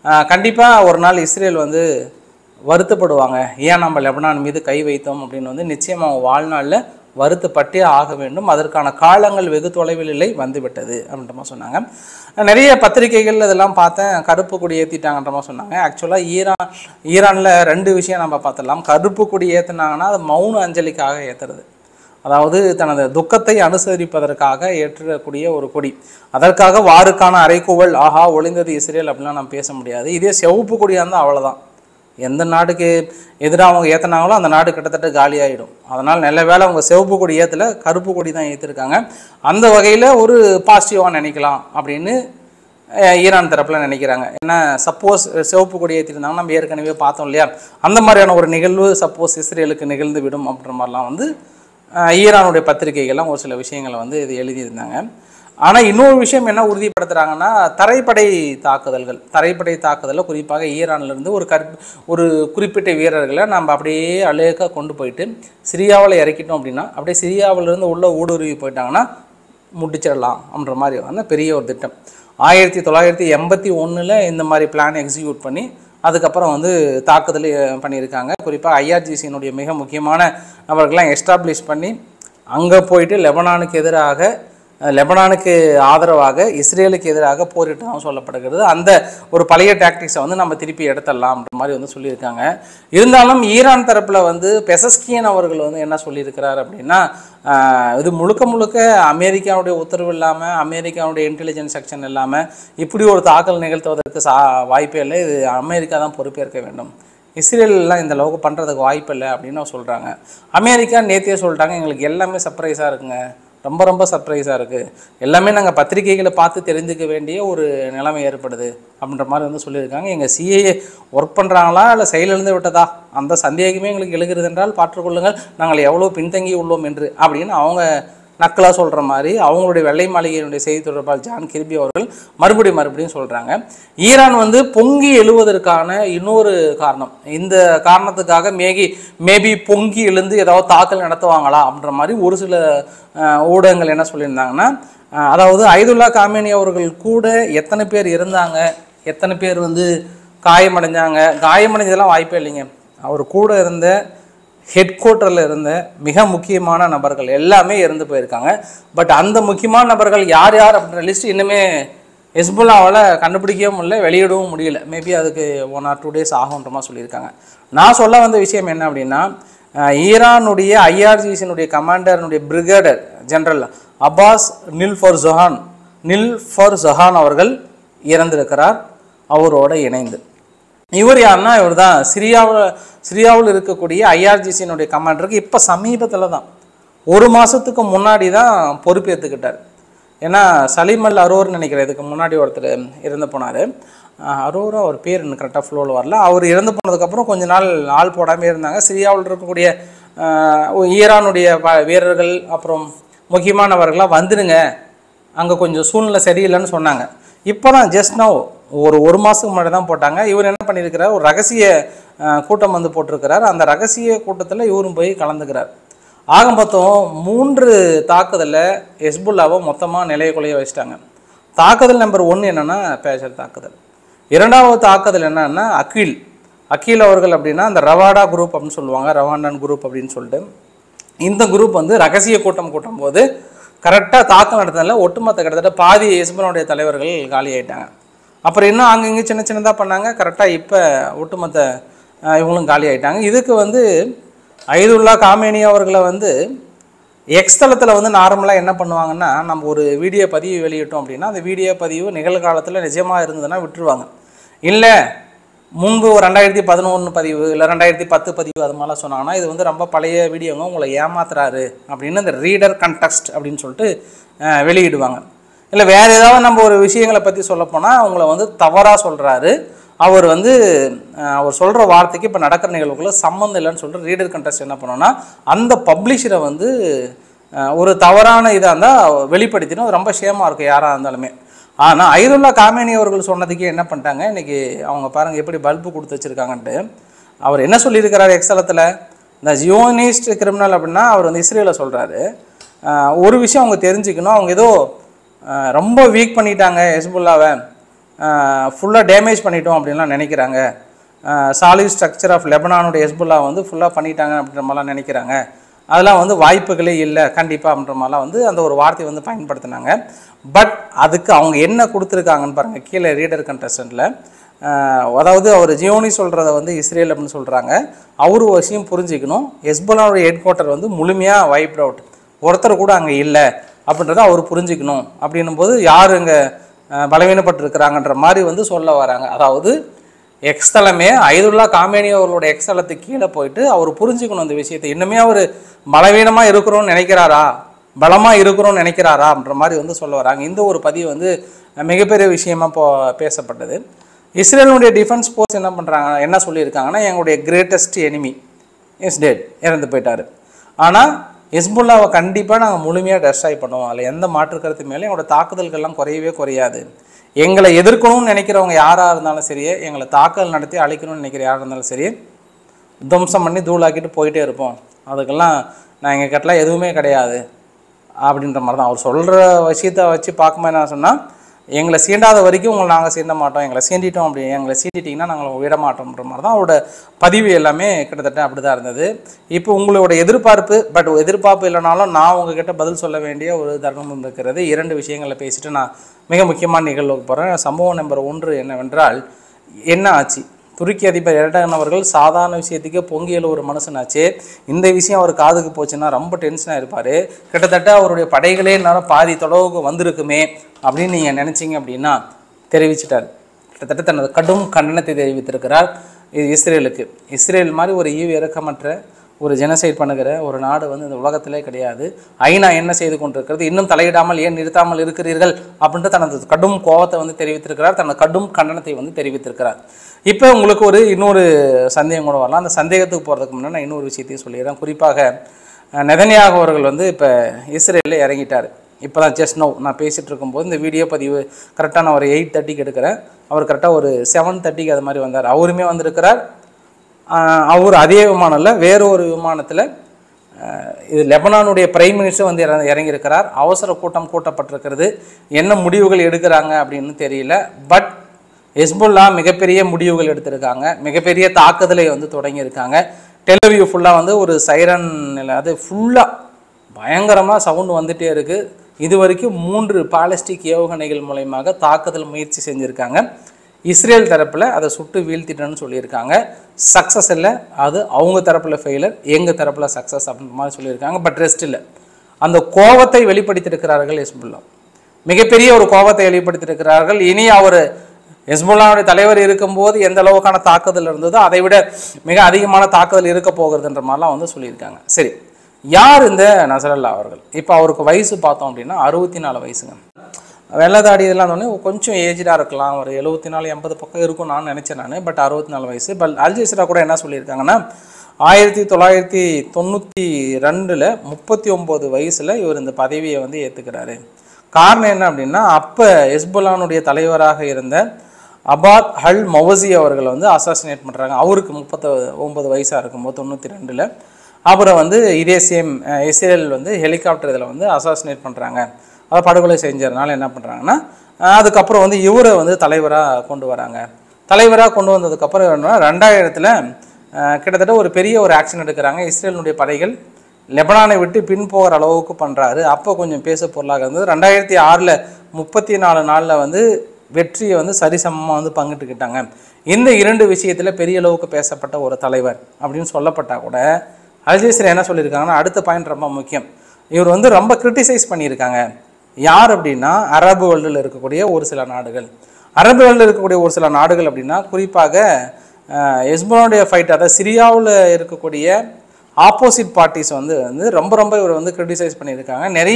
கண்டிப்பாக ஒரு நாள் இஸ்ரேல் வந்து வருத்தப்படுவாங்க ஏன் நம்ம லெபனான் மீது கை வைத்தோம் அப்படின்னு வந்து நிச்சயம் அவங்க வாழ்நாளில் வருத்தப்பட்டே ஆக வேண்டும் அதற்கான காலங்கள் வெகு தொலைவில் இல்லை வந்துவிட்டது அப்படின்ற மாதிரி சொன்னாங்க நிறைய பத்திரிகைகள் இதெல்லாம் பார்த்தேன் கருப்பு கொடி ஏற்றிட்டாங்கன்ற மாதிரி சொன்னாங்க ஆக்சுவலாக ஈரான் ஈரானில் ரெண்டு விஷயம் நம்ம பார்த்துடலாம் கருப்பு கொடி ஏற்றுனாங்கன்னா அது மௌன அஞ்சலிக்காக ஏற்றுறது அதாவது தனது துக்கத்தை அனுசரிப்பதற்காக ஏற்றக்கூடிய ஒரு கொடி அதற்காக வாருக்கான அரைக்கூவல் ஆஹா ஒளிந்தது இஸ்ரேல் அப்படிலாம் நம்ம பேச முடியாது இதே சிவப்பு கொடியாக இருந்தால் அவ்வளோதான் எந்த நாட்டுக்கு எதிராக அவங்க ஏற்றுனாங்களோ அந்த நாடு கிட்டத்தட்ட காலியாகிடும் அதனால் நல்ல வேளை அவங்க சிவப்பு கொடி ஏற்றல கருப்பு கொடி தான் ஏற்றிருக்காங்க அந்த வகையில் ஒரு பாசிட்டிவாக நினைக்கலாம் அப்படின்னு அஹ், ஈரான் தரப்பில் நினைக்கிறாங்க ஏன்னா சப்போஸ் சிவப்பு கொடி ஏற்றிருந்தாங்க நம்ம ஏற்கனவே பார்த்தோம் இல்லையா அந்த மாதிரியான ஒரு நிகழ்வு சப்போஸ் இஸ்ரேலுக்கு நிகழ்ந்து விடும் அப்படின்ற மாதிரிலாம் வந்து அஹ், ஈரானுடைய பத்திரிகைகள்லாம் ஒரு சில விஷயங்களை வந்து இது எழுதியிருந்தாங்க ஆனால் இன்னொரு விஷயம் என்ன உறுதிப்படுத்துகிறாங்கன்னா தரைப்படை தாக்குதல்கள் தரைப்படை தாக்குதலில் குறிப்பாக ஈரான்லேருந்து ஒரு கற் ஒரு குறிப்பிட்ட வீரர்களை நம்ம அப்படியே அலேக்காக கொண்டு போயிட்டு சிரியாவில் இறக்கிட்டோம் அப்படின்னா அப்படியே சிரியாவிலேருந்து உள்ள ஊடுருவி போயிட்டாங்கன்னா முடிச்சிடலாம் அப்படின்ற மாதிரி வந்து பெரிய ஒரு திட்டம் ஆயிரத்தி தொள்ளாயிரத்தி எண்பத்தி ஒன்றில் இந்த மாதிரி பிளான் எக்ஸிக்யூட் பண்ணி அதுக்கப்புறம் வந்து தாக்குதல் அஹ், பண்ணியிருக்காங்க குறிப்பாக ஐஆர்ஜிசியினுடைய மிக முக்கியமான நபர்கள்லாம் எஸ்டாப்ளிஷ் பண்ணி அங்கே போயிட்டு லெபனானுக்கு எதிராக அஹ், லெபனானுக்கு ஆதரவாக இஸ்ரேலுக்கு எதிராக போரிட்டதாக சொல்லப்படுகிறது அந்த ஒரு பழைய டாக்டிக்ஸை வந்து நம்ம திருப்பி எடுத்துடலாம்ன்ற மாதிரி வந்து சொல்லியிருக்காங்க இருந்தாலும் ஈரான் தரப்பில் வந்து பெசஸ்கியன் அவர்கள் வந்து என்ன சொல்லியிருக்கிறார் அப்படின்னா ஆஹ், இது முழுக்க முழுக்க அமெரிக்காவுடைய உத்தரவு இல்லாமல் அமெரிக்காவுடைய இன்டெலிஜென்ஸ் செக்ஷன் இல்லாமல் இப்படி ஒரு தாக்கல் நிகழ்த்துவதற்கு சா வாய்ப்பே இல்லை இது அமெரிக்கா தான் பொறுப்பேற்க வேண்டும் இஸ்ரேல்லாம் இந்த அளவுக்கு பண்ணுறதுக்கு வாய்ப்பு இல்லை அப்படின்னு சொல்கிறாங்க அமெரிக்கா நேத்தியே சொல்லிட்டாங்க எங்களுக்கு எல்லாமே சர்ப்ரைஸாக இருக்குங்க ரொம்ப ரொம்ப சர்ப்ரைஸாக இருக்குது எல்லாமே நாங்கள் பத்திரிகைகளை பார்த்து தெரிஞ்சுக்க வேண்டிய ஒரு நிலைமை ஏற்படுது அப்படின்ற மாதிரி வந்து சொல்லியிருக்காங்க எங்கள் சிஏஏ ஒர்க் பண்ணுறாங்களா இல்லை செயலிழந்து விட்டதா அந்த சந்தேகமே எங்களுக்கு எழுகிறது என்றால் பார்த்துக்கொள்ளுங்கள் நாங்கள் எவ்வளோ பின்தங்கி உள்ளோம் என்று அப்படின்னு அவங்க நக்கலாக சொல்கிற மாதிரி அவங்களுடைய வெள்ளை மாளிகையினுடைய செய்தி தொடர்பாளர் ஜான் கிர்பி அவர்கள் மறுபடியும் மறுபடியும் சொல்கிறாங்க ஈரான் வந்து பொங்கி எழுவதற்கான இன்னொரு காரணம் இந்த காரணத்துக்காக மேகி மேபி பொங்கி எழுந்து ஏதாவது தாக்கல் நடத்துவாங்களா அப்படின்ற மாதிரி ஒரு சில அஹ், ஊடகங்கள் என்ன சொல்லியிருந்தாங்கன்னா அஹ், அதாவது ஐதுல்லா காமேனி அவர்கள் கூட எத்தனை பேர் இருந்தாங்க எத்தனை பேர் வந்து காயமடைஞ்சாங்க காயமடைஞ்சதெல்லாம் வாய்ப்பே இல்லைங்க அவர் கூட இருந்த ஹெட் குவார்ட்டரில் இருந்த மிக முக்கியமான நபர்கள் எல்லாமே இறந்து போயிருக்காங்க பட் அந்த முக்கியமான நபர்கள் யார் யார் அப்படின்ற லிஸ்ட் இன்னுமே ஹெஸ்புல்லாவால் கண்டுபிடிக்கவே முடியல வெளியிடவும் முடியல மேபி அதுக்கு ஒன் ஆர் டூ டேஸ் ஆகுன்ற மாதிரி சொல்லியிருக்காங்க நான் சொல்ல வந்த விஷயம் என்ன அப்படின்னா அஹ், ஈரானுடைய ஐஆர்ஜிசினுடைய கமாண்டர்னுடைய பிரிகேடர் ஜெனரல் அப்பாஸ் நில் ஃபர் ஜொஹான் நில் ஃபர் ஜொஹான் அவர்கள் இறந்திருக்கிறார் அவரோட இணைந்து இவர் யாருன்னா இவர் தான் சிரியாவில் சிரியாவில் இருக்கக்கூடிய ஐஆர்ஜிசியினுடைய கமாண்டருக்கு இப்போ சமீபத்தில் தான் ஒரு மாதத்துக்கு முன்னாடி தான் பொறுப்பேற்றுக்கிட்டார் ஏன்னா சலீம் அல் அரோர்னு நினைக்கிறேன் இதுக்கு முன்னாடி ஒருத்தர் இறந்து போனார் அரோரா அவர் பேர் எனக்கு கரெக்டாக ஃப்ளோவில் வரல அவர் இறந்து போனதுக்கப்புறம் கொஞ்ச நாள் ஆள் போடாமே இருந்தாங்க சிரியாவில் இருக்கக்கூடிய ஆஹ், ஈரானுடைய ப- வீரர்கள் அப்புறம் முக்கியமானவர்கள்லாம் வந்துடுங்க அங்கே கொஞ்சம் சூழ்நிலை சரியில்லைன்னு சொன்னாங்க இப்போ தான் ஜஸ்ட் நவ் ஒரு ஒரு மாதத்துக்கு முன்னாடி தான் போட்டாங்க இவர் என்ன பண்ணியிருக்கிறார் ஒரு ரகசிய அஹ், கூட்டம் வந்து போட்டிருக்கிறார் அந்த ரகசிய கூட்டத்தில் இவரும் போய் கலந்துக்கிறார் ஆக மொத்தம் மூன்று தாக்குதலில் ஹெஸ்புல்லாவை மொத்தமாக நிலையக்குலைய வச்சிட்டாங்க தாக்குதல் நம்பர் ஒன்று என்னென்னா பேஷர் தாக்குதல் இரண்டாவது தாக்குதல் என்னன்னா அக்கீல் அக்கீல் அவர்கள் அப்படின்னா அந்த ரவாடா குரூப் அப்படின்னு சொல்லுவாங்க ரவாண்டான் குரூப் அப்படின்னு சொல்லிட்டு இந்த குரூப் வந்து ரகசிய கூட்டம் கூட்டும் போது கரெக்டாக தாக்கம் நடத்ததில் ஒட்டுமொத்த கிட்டத்தட்ட பாதி எஸ்பனுடைய தலைவர்கள் காலி ஆயிட்டாங்க அப்புறம் இன்னும் அங்கங்கே சின்ன சின்னதாக பண்ணாங்க கரெக்டாக இப்போ ஒட்டுமொத்த அஹ், இவங்களும் காலி ஆயிட்டாங்க இதுக்கு வந்து ஐதுல்லா காமேனி அவர்களை வந்து எக்ஸ் தளத்தில் வந்து நார்மலாக என்ன பண்ணுவாங்கன்னா நம்ம ஒரு வீடியோ பதிவு வெளியிட்டோம் அப்படின்னா அந்த வீடியோ பதிவு நிகழ்காலத்தில் நிஜமாக இருந்ததுன்னா விட்டுருவாங்க இல்லை முன்பு ஒரு ரெண்டாயிரத்தி பதினொன்று பதிவு இல்லை ரெண்டாயிரத்தி பத்து பதிவு அது மாதிரிலாம் சொன்னாங்கன்னா இது வந்து ரொம்ப பழைய வீடியோங்க உங்களை ஏமாத்துறாரு அப்படின்னு இந்த ரீடர் கண்டெக்ஸ்ட் அப்படின்னு சொல்லிட்டு அஹ், வெளியிடுவாங்க இல்லை வேறு ஏதாவது நம்ம ஒரு விஷயங்களை பற்றி சொல்லப்போனால் அவங்கள வந்து தவறாக சொல்கிறாரு அவர் வந்து அஹ், அவர் சொல்கிற வார்த்தைக்கு இப்போ நடக்கிற நிகழ்வுக்குள்ள சம்மந்தம் இல்லைன்னு சொல்லிட்டு ரீடர் கண்டெஸ்ட் என்ன பண்ணோன்னா அந்த பப்ளிஷரை வந்து அஹ், ஒரு தவறான இதாக இருந்தால் வெளிப்படுத்தினா அது ரொம்ப ஷேமாக இருக்கும் யாராக இருந்தாலுமே ஆனால் ஐதுல்லா காமேனி அவர்கள் சொன்னதுக்கே என்ன பண்ணிட்டாங்க இன்னைக்கு அவங்க பாருங்கள் எப்படி பல்பு கொடுத்து வச்சுருக்காங்கன்ட்டு அவர் என்ன சொல்லியிருக்கிறார் எக்ஸலத்தில் இந்த ஜியோனிஸ்ட் கிரிமினல் அப்படின்னா அவர் வந்து இஸ்ரேலை சொல்கிறாரு ஒரு விஷயம் அவங்க தெரிஞ்சுக்கணும் அவங்க ஏதோ அஹ், ரொம்ப வீக் பண்ணிட்டாங்க ஹெஸ்புல்லாவை ஃபுல்லாக டேமேஜ் பண்ணிட்டோம் அப்படின்லாம் நினைக்கிறாங்க சாலிட் ஸ்ட்ரக்சர் ஆஃப் லெபனானுடைய ஹெஸ்புல்லா வந்து ஃபுல்லாக பண்ணிட்டாங்க அப்படின்ற மாதிரிலாம் நினைக்கிறாங்க அதெல்லாம் வந்து வாய்ப்புகளே இல்லை கண்டிப்பாக அப்படின்ற மாதிரிலாம் வந்து அந்த ஒரு வார்த்தையை வந்து பயன்படுத்தினாங்க பட் அதுக்கு அவங்க என்ன கொடுத்துருக்காங்கன்னு பாருங்கள் கீழே ரீடர் கண்டஸ்டண்ட்டில் அதாவது அவர் ஜியோனி சொல்கிறத வந்து இஸ்ரேல் அப்படின்னு சொல்கிறாங்க அவரு ஒரு விஷயம் புரிஞ்சுக்கணும் ஹெஸ்புல்லாவுடைய ஹெட் குவார்ட்டர் வந்து முழுமையாக வைப்ட் அவுட் ஒருத்தர் கூட அங்கே இல்லை அப்படின்றத அவர் புரிஞ்சுக்கணும் அப்படின்னும் போது யார் இங்கே பலவீனப்பட்டிருக்கிறாங்கன்ற மாதிரி வந்து சொல்ல வராங்க அதாவது எக்ஸ்தலமே ஐதுல்லா காமேனி அவர்களோட எக்ஸ்தலத்துக்கு கீழே போயிட்டு அவர் புரிஞ்சுக்கணும் அந்த விஷயத்தை இன்னுமே அவர் பலவீனமாக இருக்கிறோம்னு நினைக்கிறாரா பலமாக இருக்கிறோம்னு நினைக்கிறாரான்ற மாதிரி வந்து சொல்ல வராங்க இந்த ஒரு பதிவு வந்து மிகப்பெரிய விஷயமா இப்போ பேசப்பட்டது இஸ்ரேலுடைய டிஃபென்ஸ் ஃபோர்ஸ் என்ன பண்ணுறாங்க என்ன சொல்லியிருக்காங்கன்னா எங்களுடைய கிரேட்டஸ்ட் எனிமி இஸ் டெட் இறந்து போயிட்டாரு ஆனால் ஹிஸ்புல்லாவை கண்டிப்பாக நாங்கள் முழுமையாக டெஸ்ட்ராய் பண்ணுவோம் அதில் எந்த மாற்று கருத்து மேலே எங்களோட தாக்குதல்கள்லாம் குறையவே குறையாது எங்களை எதிர்க்கணும்னு நினைக்கிறவங்க யாராக இருந்தாலும் சரி எங்களை தாக்குதல் நடத்தி அழிக்கணும்னு நினைக்கிற யாராக இருந்தாலும் சரி துவம்சம் பண்ணி தூளாக்கிட்டு போயிட்டே இருப்போம் அதுக்கெல்லாம் நான் எங்கள் கிட்டலாம் எதுவுமே கிடையாது அப்படின்ற மாதிரி தான் அவர் சொல்கிற விஷயத்த வச்சு பார்க்கும்போது என்ன சொன்னால் எங்களை சீண்டாத வரைக்கும் உங்களை நாங்கள் சீண்ட மாட்டோம் எங்களை சீண்டிட்டோம் அப்படி எங்களை சீண்டிட்டிங்கன்னா நாங்கள் விட மாட்டோம்ன்ற மாதிரி தான் அவரோட பதிவு எல்லாமே கிட்டத்தட்ட அப்படி தான் இருந்தது இப்போ உங்களோட எதிர்பார்ப்பு பட் எதிர்பார்ப்பு இல்லைனாலும் நான் உங்ககிட்ட பதில் சொல்ல வேண்டிய ஒரு தருணம் இருக்கிறது இரண்டு விஷயங்களை பேசிட்டு நான் மிக முக்கியமான நிகழ்வுக்கு போகிறேன் சம்பவம் நம்பர் ஒன்று என்னவென்றால் என்ன ஆச்சு துருக்கி அதிபர் எரடகன் அவர்கள் சாதாரண விஷயத்துக்கே பொங்கியல் ஒரு மனுஷனாச்சு இந்த விஷயம் அவர் காதுக்கு போச்சுன்னா ரொம்ப டென்ஷனாக இருப்பார் கிட்டத்தட்ட அவருடைய படைகளே நேரம் பாதி தொலைவுக்கு வந்திருக்குமே அப்படின்னு நீங்கள் நினச்சிங்க அப்படின்னா தெரிவிச்சிட்டார் கிட்டத்தட்ட தனது கடும் கண்டனத்தை தெரிவித்திருக்கிறார் இது இஸ்ரேலுக்கு இஸ்ரேல் மாதிரி ஒரு ஈவு இறக்கமற்ற ஒரு ஜெனசைட் பண்ணுகிற ஒரு நாடு வந்து இந்த உலகத்திலே கிடையாது ஐநா என்ன செய்து கொண்டிருக்கிறது இன்னும் தலையிடாமல் ஏன் நிறுத்தாமல் இருக்கிறீர்கள் அப்படின்ட்டு தனது கடும் கோபத்தை வந்து தெரிவித்திருக்கிறார் தனது கடும் கண்டனத்தை வந்து தெரிவித்திருக்கிறார் இப்போ உங்களுக்கு ஒரு இன்னொரு சந்தேகம் கூட வரலாம் அந்த சந்தேகத்துக்கு போகிறதுக்கு முன்னாடி நான் இன்னொரு விஷயத்தையும் சொல்லிடுறேன் குறிப்பாக அஹ், நெதன்யாகு அவர்கள் வந்து இப்போ இஸ்ரேலில் இறங்கிட்டார் இப்போ தான் ஜஸ்ட் நோ நான் பேசிகிட்டு இருக்கும்போது இந்த வீடியோ பதிவு கரெக்டாக நான் ஒரு எயிட் தேர்ட்டிக்கு எடுக்கிறேன் அவர் கரெக்டாக ஒரு செவன் தேர்ட்டிக்கு அது மாதிரி வந்தார் அவருமே வந்திருக்கிறார் ஆஹ் அவர் அதே விமானம்ல வேற ஒரு விமானத்தில் இது லெபனானுடைய பிரைம் மினிஸ்டர் வந்து இறங்க இறங்கியிருக்கிறார் அவசர கூட்டம் கூட்டப்பட்டிருக்கிறது என்ன முடிவுகள் எடுக்கிறாங்க அப்படின்னு தெரியல பட் ஹெஸ்புல்லா மிகப்பெரிய முடிவுகள் எடுத்திருக்காங்க மிகப்பெரிய தாக்குதலை வந்து தொடங்கியிருக்காங்க டெலிவியூ ஃபுல்லாக வந்து ஒரு சைரன் அது ஃபுல்லாக பயங்கரமாக சவுண்டு வந்துட்டே இருக்கு இது வரைக்கும் மூன்று பாலிஸ்டிக் ஏவுகணைகள் மூலயமாக தாக்குதல் முயற்சி செஞ்சுருக்காங்க இஸ்ரேல் தரப்பில் அதை சுட்டு வீழ்த்திட்டேன்னு சொல்லியிருக்காங்க சக்ஸஸ் இல்லை அது அவங்க தரப்பில் ஃபெயிலர் எங்கள் தரப்பில் சக்ஸஸ் அப்படின்ற மாதிரி சொல்லியிருக்காங்க பட் ரெஸ்ட் இல்லை அந்த கோபத்தை வெளிப்படுத்தியிருக்கிறார்கள் ஹெஸ்புல்லா மிகப்பெரிய ஒரு கோபத்தை வெளிப்படுத்தியிருக்கிறார்கள் இனி அவர் ஹெஸ்புல்லாவுடைய தலைவர் இருக்கும்போது எந்த அளவுக்கான தாக்குதல் இருந்ததோ அதை விட மிக அதிகமான தாக்குதல் இருக்க போகிறதுன்ற மாதிரிலாம் வந்து சொல்லியிருக்காங்க சரி யார் இந்த நசரல்லா அவர்கள் இப்போ அவருக்கு வயசு பார்த்தோம் அப்படின்னா அறுபத்தி நாலு வயசுங்க வெள்ளதாடி இதெல்லாம் இருந்தோடனே கொஞ்சம் ஏஜ்டாக இருக்கலாம் ஒரு எழுபத்தி நாலு எண்பது பக்கம் இருக்கும் நான் நினச்சேன் நான் பட் அறுபத்தி நாலு வயசு பட் அல்ஜெசிரா கூட என்ன சொல்லியிருக்காங்கன்னா ஆயிரத்தி தொள்ளாயிரத்தி தொண்ணூற்றி ரெண்டில் முப்பத்தி ஒம்பது வயசில் இவர் இந்த பதவியை வந்து ஏற்றுக்கிறாரு காரணம் என்ன அப்படின்னா அப்போ ஹெஸ்புல்லானுடைய தலைவராக இருந்த அபாத் ஹல் மொவசி அவர்களை வந்து அசாசினேட் பண்ணுறாங்க அவருக்கு முப்பத்த ஒம்பது வயசாக இருக்கும்போது தொண்ணூற்றி ரெண்டில் அப்புறம் வந்து இதே சேம் இஸ்ரேல் வந்து ஹெலிகாப்டர் இதில் வந்து அசாசினேட் பண்ணுறாங்க அதை படுகொலை செஞ்சதுனால என்ன பண்ணுறாங்கன்னா அதுக்கப்புறம் வந்து இவரை வந்து தலைவராக கொண்டு வராங்க தலைவராக கொண்டு வந்ததுக்கப்புறம் என்னன்னா ரெண்டாயிரத்தில் கிட்டத்தட்ட ஒரு பெரிய ஒரு ஆக்ஷன் எடுக்கிறாங்க இஸ்ரேலினுடைய படைகள் லெபனானை விட்டு பின் போகிற அளவுக்கு பண்ணுறாரு அப்போ கொஞ்சம் பேச பொருளாக இருந்தது ரெண்டாயிரத்தி ஆறில் முப்பத்தி நாலு நாளில் வந்து வெற்றியை வந்து சரிசமமாக வந்து பங்கிட்டுக்கிட்டாங்க இந்த இரண்டு விஷயத்தில் பெரிய அளவுக்கு பேசப்பட்ட ஒரு தலைவர் அப்படின்னு சொல்லப்பட்டால் கூட அல்ஜீசியர் என்ன சொல்லியிருக்காங்கன்னா அடுத்த பாயிண்ட் ரொம்ப முக்கியம் இவர் வந்து ரொம்ப கிரிட்டிசைஸ் பண்ணியிருக்காங்க யார் அப்படின்னா அரபு வேர்ல்டில் இருக்கக்கூடிய ஒரு சில நாடுகள் அரபு வேர்ல்டில் இருக்கக்கூடிய ஒரு சில நாடுகள் அப்படின்னா குறிப்பாக எஸ்போனுடைய ஃபைட் அதாவது சிரியாவில் இருக்கக்கூடிய ஆப்போசிட் பார்ட்டிஸ் வந்து வந்து ரொம்ப ரொம்ப இவர் வந்து கிரிட்டிசைஸ் பண்ணியிருக்காங்க நிறைய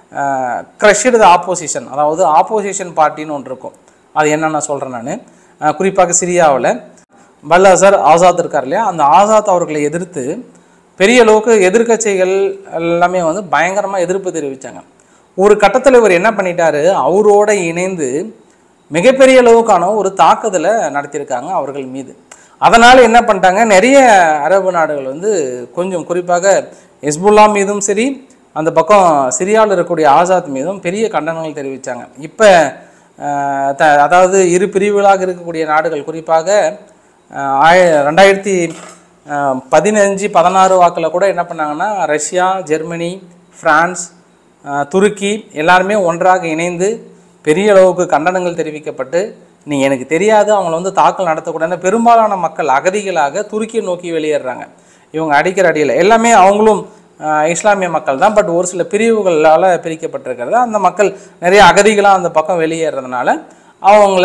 க்ரஷ்டு ஆப்போசிஷன் அதாவது ஆப்போசிஷன் பார்ட்டின்னு ஒன்று இருக்கும் அது என்னென்ன சொல்கிறேன் நான் குறிப்பாக சிரியாவில் பல்லாசர் ஆசாத் இருக்கார் இல்லையா அந்த ஆசாத் அவர்களை எதிர்த்து பெரிய அளவுக்கு எதிர்க்கட்சிகள் எல்லாமே வந்து பயங்கரமாக எதிர்ப்பு தெரிவித்தாங்க ஒரு கட்டத்தில் இவர் என்ன பண்ணிட்டாரு அவரோட இணைந்து மிகப்பெரிய அளவுக்கான ஒரு தாக்குதலை நடத்தியிருக்காங்க அவர்கள் மீது அதனால் என்ன பண்ணிட்டாங்க நிறைய அரபு நாடுகள் வந்து கொஞ்சம் குறிப்பாக ஹெஸ்புல்லா மீதும் சரி அந்த பக்கம் சிரியாவில் இருக்கக்கூடிய ஆசாத் மீதும் பெரிய கண்டனங்கள் தெரிவித்தாங்க இப்போ அஹ், த அதாவது இரு பிரிவுகளாக இருக்கக்கூடிய நாடுகள் குறிப்பாக அஹ், ஆய ரெண்டாயிரத்தி அஹ், பதினஞ்சு பதினாறு வாக்கில் கூட என்ன பண்ணாங்கன்னா ரஷ்யா ஜெர்மனி பிரான்ஸ் அஹ், துருக்கி எல்லாருமே ஒன்றாக இணைந்து பெரிய அளவுக்கு கண்டனங்கள் தெரிவிக்கப்பட்டு நீ எனக்கு தெரியாது அவங்கள வந்து தாக்கல் நடத்தக்கூடாது பெரும்பாலான மக்கள் அகதிகளாக துருக்கியை நோக்கி வெளியேறாங்க இவங்க அடிக்கிற அடியில் எல்லாமே அவங்களும் அஹ், இஸ்லாமிய மக்கள் தான் பட் ஒரு சில பிரிவுகளால் பிரிக்கப்பட்டிருக்கிறது அந்த மக்கள் நிறைய அகதிகளாக அந்த பக்கம் வெளியேறதுனால அவங்கள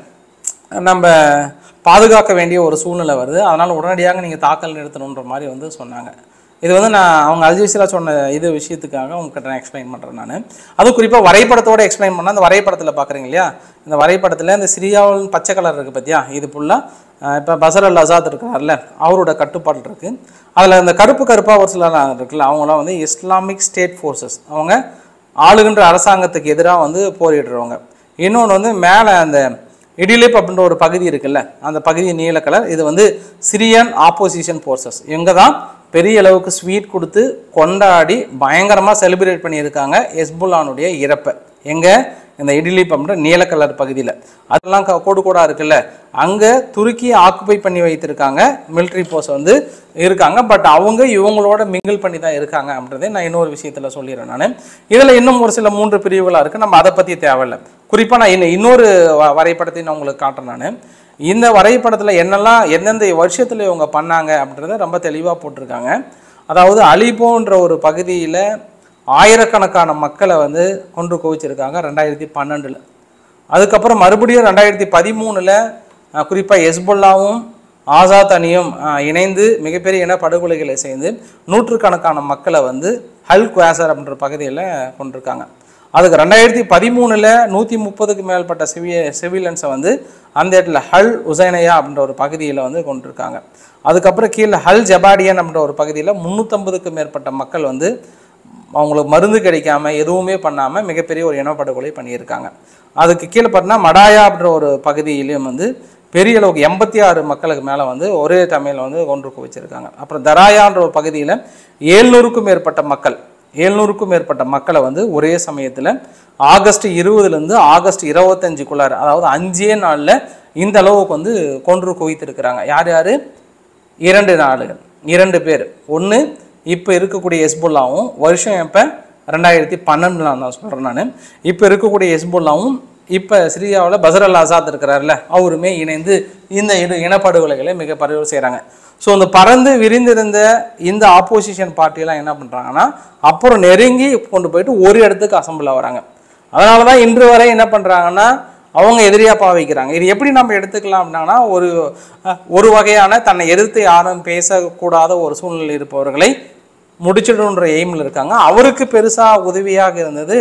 நம்ம பாதுகாக்க வேண்டிய ஒரு சூழ்நிலை வருது அதனால் உடனடியாக நீங்கள் தாக்கல் நிறுத்தணுன்ற மாதிரி வந்து சொன்னாங்க இது வந்து நான் அவங்க அல்ஜீசிரா சொன்ன இது விஷயத்துக்காக உங்ககிட்ட நான் எக்ஸ்பிளைன் பண்ணுறேன் நான் அதுவும் குறிப்பாக வரைபடத்தோட எக்ஸ்பிளைன் பண்ணால் அந்த வரைபடத்தில் பார்க்குறீங்க இல்லையா இந்த வரைபடத்தில் இந்த சிரியாவில் பச்சை கலர் இருக்குது பார்த்தியா இது ஃபுல்லாக இப்போ பசர் அல் அசாத் இருக்கிறார்ல அவரோட கட்டுப்பாடு இருக்குது அதில் இந்த கருப்பு கருப்பாக ஒரு சிலர் இருக்குல்ல அவங்களாம் வந்து இஸ்லாமிக் ஸ்டேட் ஃபோர்ஸஸ் அவங்க ஆளுகின்ற அரசாங்கத்துக்கு எதிராக வந்து போரிடுறவங்க இன்னொன்று வந்து மேலே அந்த இடிலிப் அப்படின்ற ஒரு பகுதி இருக்குல்ல அந்த பகுதி நீல கலர் இது வந்து சிரியன் ஆப்போசிஷன் ஃபோர்ஸஸ் இவங்க தான் பெரிய அளவுக்கு ஸ்வீட் கொடுத்து கொண்டாடி பயங்கரமாக செலிப்ரேட் பண்ணியிருக்காங்க எஸ்புல்லானுடைய இறப்பை எங்கே இந்த இடிலிப் அப்படின்ற நீல கலர் பகுதியில் அதெல்லாம் க- கோடு கோடாக இருக்குல்ல அங்கே துருக்கி ஆக்குபை பண்ணி வைத்திருக்காங்க military போஸ்ட் வந்து இருக்காங்க பட் அவங்க இவங்களோட மிங்கிள் பண்ணி தான் இருக்காங்க அப்படின்றதே நான் இன்னொரு விஷயத்தில் சொல்லிடுறேன் நான் இதில் இன்னும் ஒரு சில மூன்று பிரிவுகளாக இருக்குது நம்ம அதை பற்றி தேவையில்லை குறிப்பாக நான் இன்னும் இன்னொரு வ- வரைபடத்தை நான் உங்களுக்கு காட்டுறேன் நான் இந்த வரைபடத்தில் என்னெல்லாம் எந்தெந்த வருஷத்தில் இவங்க பண்ணாங்க அப்படின்றத ரொம்ப தெளிவாக போட்டிருக்காங்க அதாவது அலிபோன்ற ஒரு பகுதியில் ஆயிரக்கணக்கான மக்களை வந்து கொன்று குவிச்சிருக்காங்க ரெண்டாயிரத்தி பன்னெண்டில் அதுக்கப்புறம் மறுபடியும் ரெண்டாயிரத்தி பதிமூணில் குறிப்பாக எஸ்புல்லாவும் ஆசாத் அணியும் அஹ், இணைந்து மிகப்பெரிய இன படுகொலைகளை செய்து நூற்றுக்கணக்கான மக்களை வந்து ஹல் குவாசர் அப்படின்ற பகுதியில் கொண்டிருக்காங்க அதுக்கு ரெண்டாயிரத்தி பதிமூணில் நூற்றி முப்பதுக்கு மேற்பட்ட சிவிய சிவிலியன்ஸை வந்து அந்த இடத்துல ஹல் உசைனையா அப்படின்ற ஒரு பகுதியில் வந்து கொண்டிருக்காங்க அதுக்கப்புறம் கீழே ஹல் ஜபாடியன் அப்படின்ற ஒரு பகுதியில் முந்நூற்றம்பதுக்கு மேற்பட்ட மக்கள் வந்து அவங்களுக்கு மருந்து கிடைக்காம எதுவுமே பண்ணாமல் மிகப்பெரிய ஒரு இனப்படுகொலை பண்ணியிருக்காங்க அதுக்கு கீழே பார்த்தீங்கன்னா மடாயா அப்படின்ற ஒரு பகுதியிலையும் வந்து பெரிய அளவுக்கு எண்பத்தி ஆறு மக்களுக்கு மேலே வந்து ஒரே தமிழில் வந்து கொன்று குவிச்சிருக்காங்க அப்புறம் தராயான்ற ஒரு பகுதியில் ஏழ்நூறுக்கும் மேற்பட்ட மக்கள் ஏழ்நூறுக்கும் மேற்பட்ட மக்களை வந்து ஒரே சமயத்தில் ஆகஸ்ட் இருபதுலேருந்து ஆகஸ்ட் இருபத்தஞ்சுக்குள்ளார அதாவது அஞ்சே நாளில் இந்த அளவுக்கு வந்து கொன்று குவித்திருக்கிறாங்க யார் யார் இரண்டு நாடுகள் இரண்டு பேர் ஒன்று இப்போ இருக்கக்கூடிய எஸ்புல்லாவும் வருஷம் இப்போ ரெண்டாயிரத்தி பன்னெண்டுல நான் சொல்கிறேன் நான் இப்போ இருக்கக்கூடிய எஸ்புல்லாவும் இப்போ சிரியாவில் பசர் அல் ஆசாத் இருக்கிறார்ல அவருமே இணைந்து இந்த இரு இனப்படுகொலைகளை மிக பரவல் செய்கிறாங்க ஸோ இந்த பறந்து விரிந்திருந்த இந்த ஆப்போசிஷன் பார்ட்டியெல்லாம் என்ன பண்ணுறாங்கன்னா அப்புறம் நெருங்கி கொண்டு போயிட்டு ஒரு இடத்துக்கு அசம்பிள் ஆகுறாங்க அதனால தான் இன்று வரை என்ன பண்ணுறாங்கன்னா அவங்க எதிரியாக பாவிக்கிறாங்க இது எப்படி நம்ம எடுத்துக்கலாம் அப்படின்னா ஒரு அஹ், ஒரு வகையான தன்னை எதிர்த்து யாரும் பேசக்கூடாத ஒரு சூழ்நிலை இருப்பவர்களை முடிச்சிடணுன்ற எய்மில் இருக்காங்க அவருக்கு பெருசாக உதவியாக இருந்தது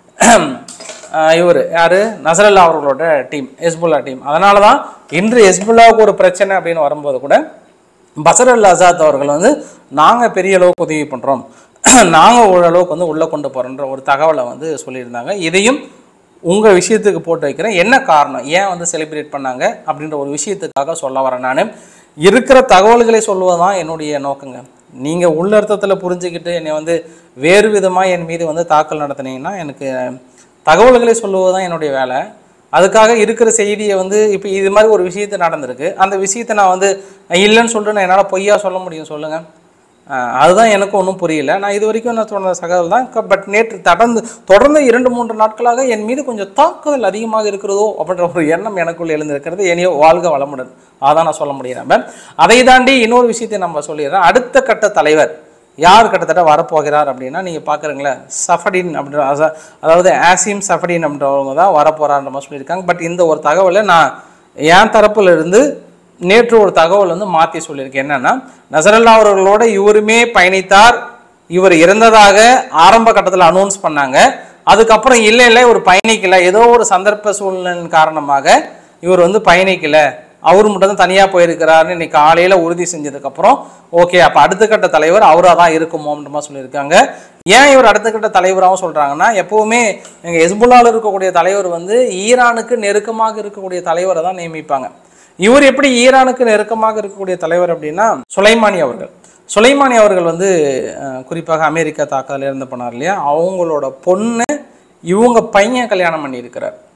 இவர் யார் நசரல்லா அவர்களோட டீம் ஹெஸ்புல்லா டீம் அதனால தான் இன்று ஹெஸ்புல்லாவுக்கு ஒரு பிரச்சனை அப்படின்னு வரும்போது கூட பசர் அல் ஆசாத் அவர்கள் வந்து நாங்கள் பெரிய அளவுக்கு உதவி பண்ணுறோம் நாங்கள் ஓரளவுக்கு வந்து உள்ளே கொண்டு போகிறோன்ற ஒரு தகவலை வந்து சொல்லியிருந்தாங்க இதையும் உங்கள் விஷயத்துக்கு போட்டு வைக்கிறேன் என்ன காரணம் ஏன் வந்து செலிப்ரேட் பண்ணாங்க அப்படின்ற ஒரு விஷயத்துக்காக சொல்ல வரேன் நான் இருக்கிற தகவல்களை சொல்லுவது தான் என்னுடைய நோக்கங்க நீங்கள் உள்ளர்த்தத்தில் புரிஞ்சுக்கிட்டு என்னை வந்து வேறு விதமாக என் மீது வந்து தாக்கல் நடத்துனீங்கன்னா எனக்கு தகவல்களை சொல்லுவது தான் என்னுடைய வேலை அதுக்காக இருக்கிற செய்தியை வந்து இப்போ இது மாதிரி ஒரு விஷயத்தை நடந்திருக்கு அந்த விஷயத்தை நான் வந்து இல்லைன்னு சொல்லிட்டு நான் என்னால் பொய்யா சொல்ல முடியும் சொல்லுங்கள் ஆஹ் அதுதான் எனக்கு ஒன்றும் புரியல நான் இது வரைக்கும் நான் சொன்ன சகல் தான் பட் நேற்று தொடர்ந்து தொடர்ந்து இரண்டு மூன்று நாட்களாக என் மீது கொஞ்சம் தாக்குதல் அதிகமாக இருக்கிறதோ அப்படின்ற ஒரு எண்ணம் எனக்குள் எழுந்திருக்கிறது என்னையோ வாழ்க வளமுடன் அதான் நான் சொல்ல முடிகிறேன் அதை தாண்டி இன்னொரு விஷயத்தை நம்ம சொல்லிடுறேன் அடுத்த கட்ட தலைவர் யார் கிட்டத்தட்ட வரப்போகிறார் அப்படின்னா நீங்கள் பார்க்குறீங்களே சஃபடின் அப்படின்ற அச- அதாவது ஆசிம் சஃபடின் அப்படின்றவங்க தான் வரப்போகிறான்ற மாதிரி சொல்லியிருக்காங்க பட் இந்த ஒரு தகவலை நான் என் தரப்புல இருந்து நேற்று ஒரு தகவல் வந்து மாற்றி சொல்லியிருக்கேன் என்னன்னா நசரல்லா அவர்களோட இவருமே பயணித்தார் இவர் இறந்ததாக ஆரம்ப கட்டத்தில் அனௌன்ஸ் பண்ணாங்க அதுக்கப்புறம் இல்லை இல்லை இவர் பயணிக்கல ஏதோ ஒரு சந்தர்ப்ப சூழ்நிலையின் காரணமாக இவர் வந்து பயணிக்கல அவர் மட்டும் தான் தனியாக போயிருக்கிறாருன்னு இன்னைக்கு காலையில் உறுதி செஞ்சதுக்கப்புறம் ஓகே அப்போ அடுத்த கட்ட தலைவர் அவராக தான் இருக்குமோன்ற மாதிரி சொல்லியிருக்காங்க ஏன் இவர் அடுத்த கட்ட தலைவராகவும் சொல்கிறாங்கன்னா எப்போவுமே எங்கள் ஹெஸ்புல்லாவில் இருக்கக்கூடிய தலைவர் வந்து ஈரானுக்கு நெருக்கமாக இருக்கக்கூடிய தலைவரை தான் நியமிப்பாங்க இவர் எப்படி ஈரானுக்கு நெருக்கமாக இருக்கக்கூடிய தலைவர் அப்படின்னா சுலைமானி அவர்கள் சுலைமானி அவர்கள் வந்து அஹ், குறிப்பாக அமெரிக்கா தாக்குதல் இறந்து போனார் இல்லையா அவங்களோட பொண்ணு இவங்க பையன் கல்யாணம் பண்ணியிருக்கிறார்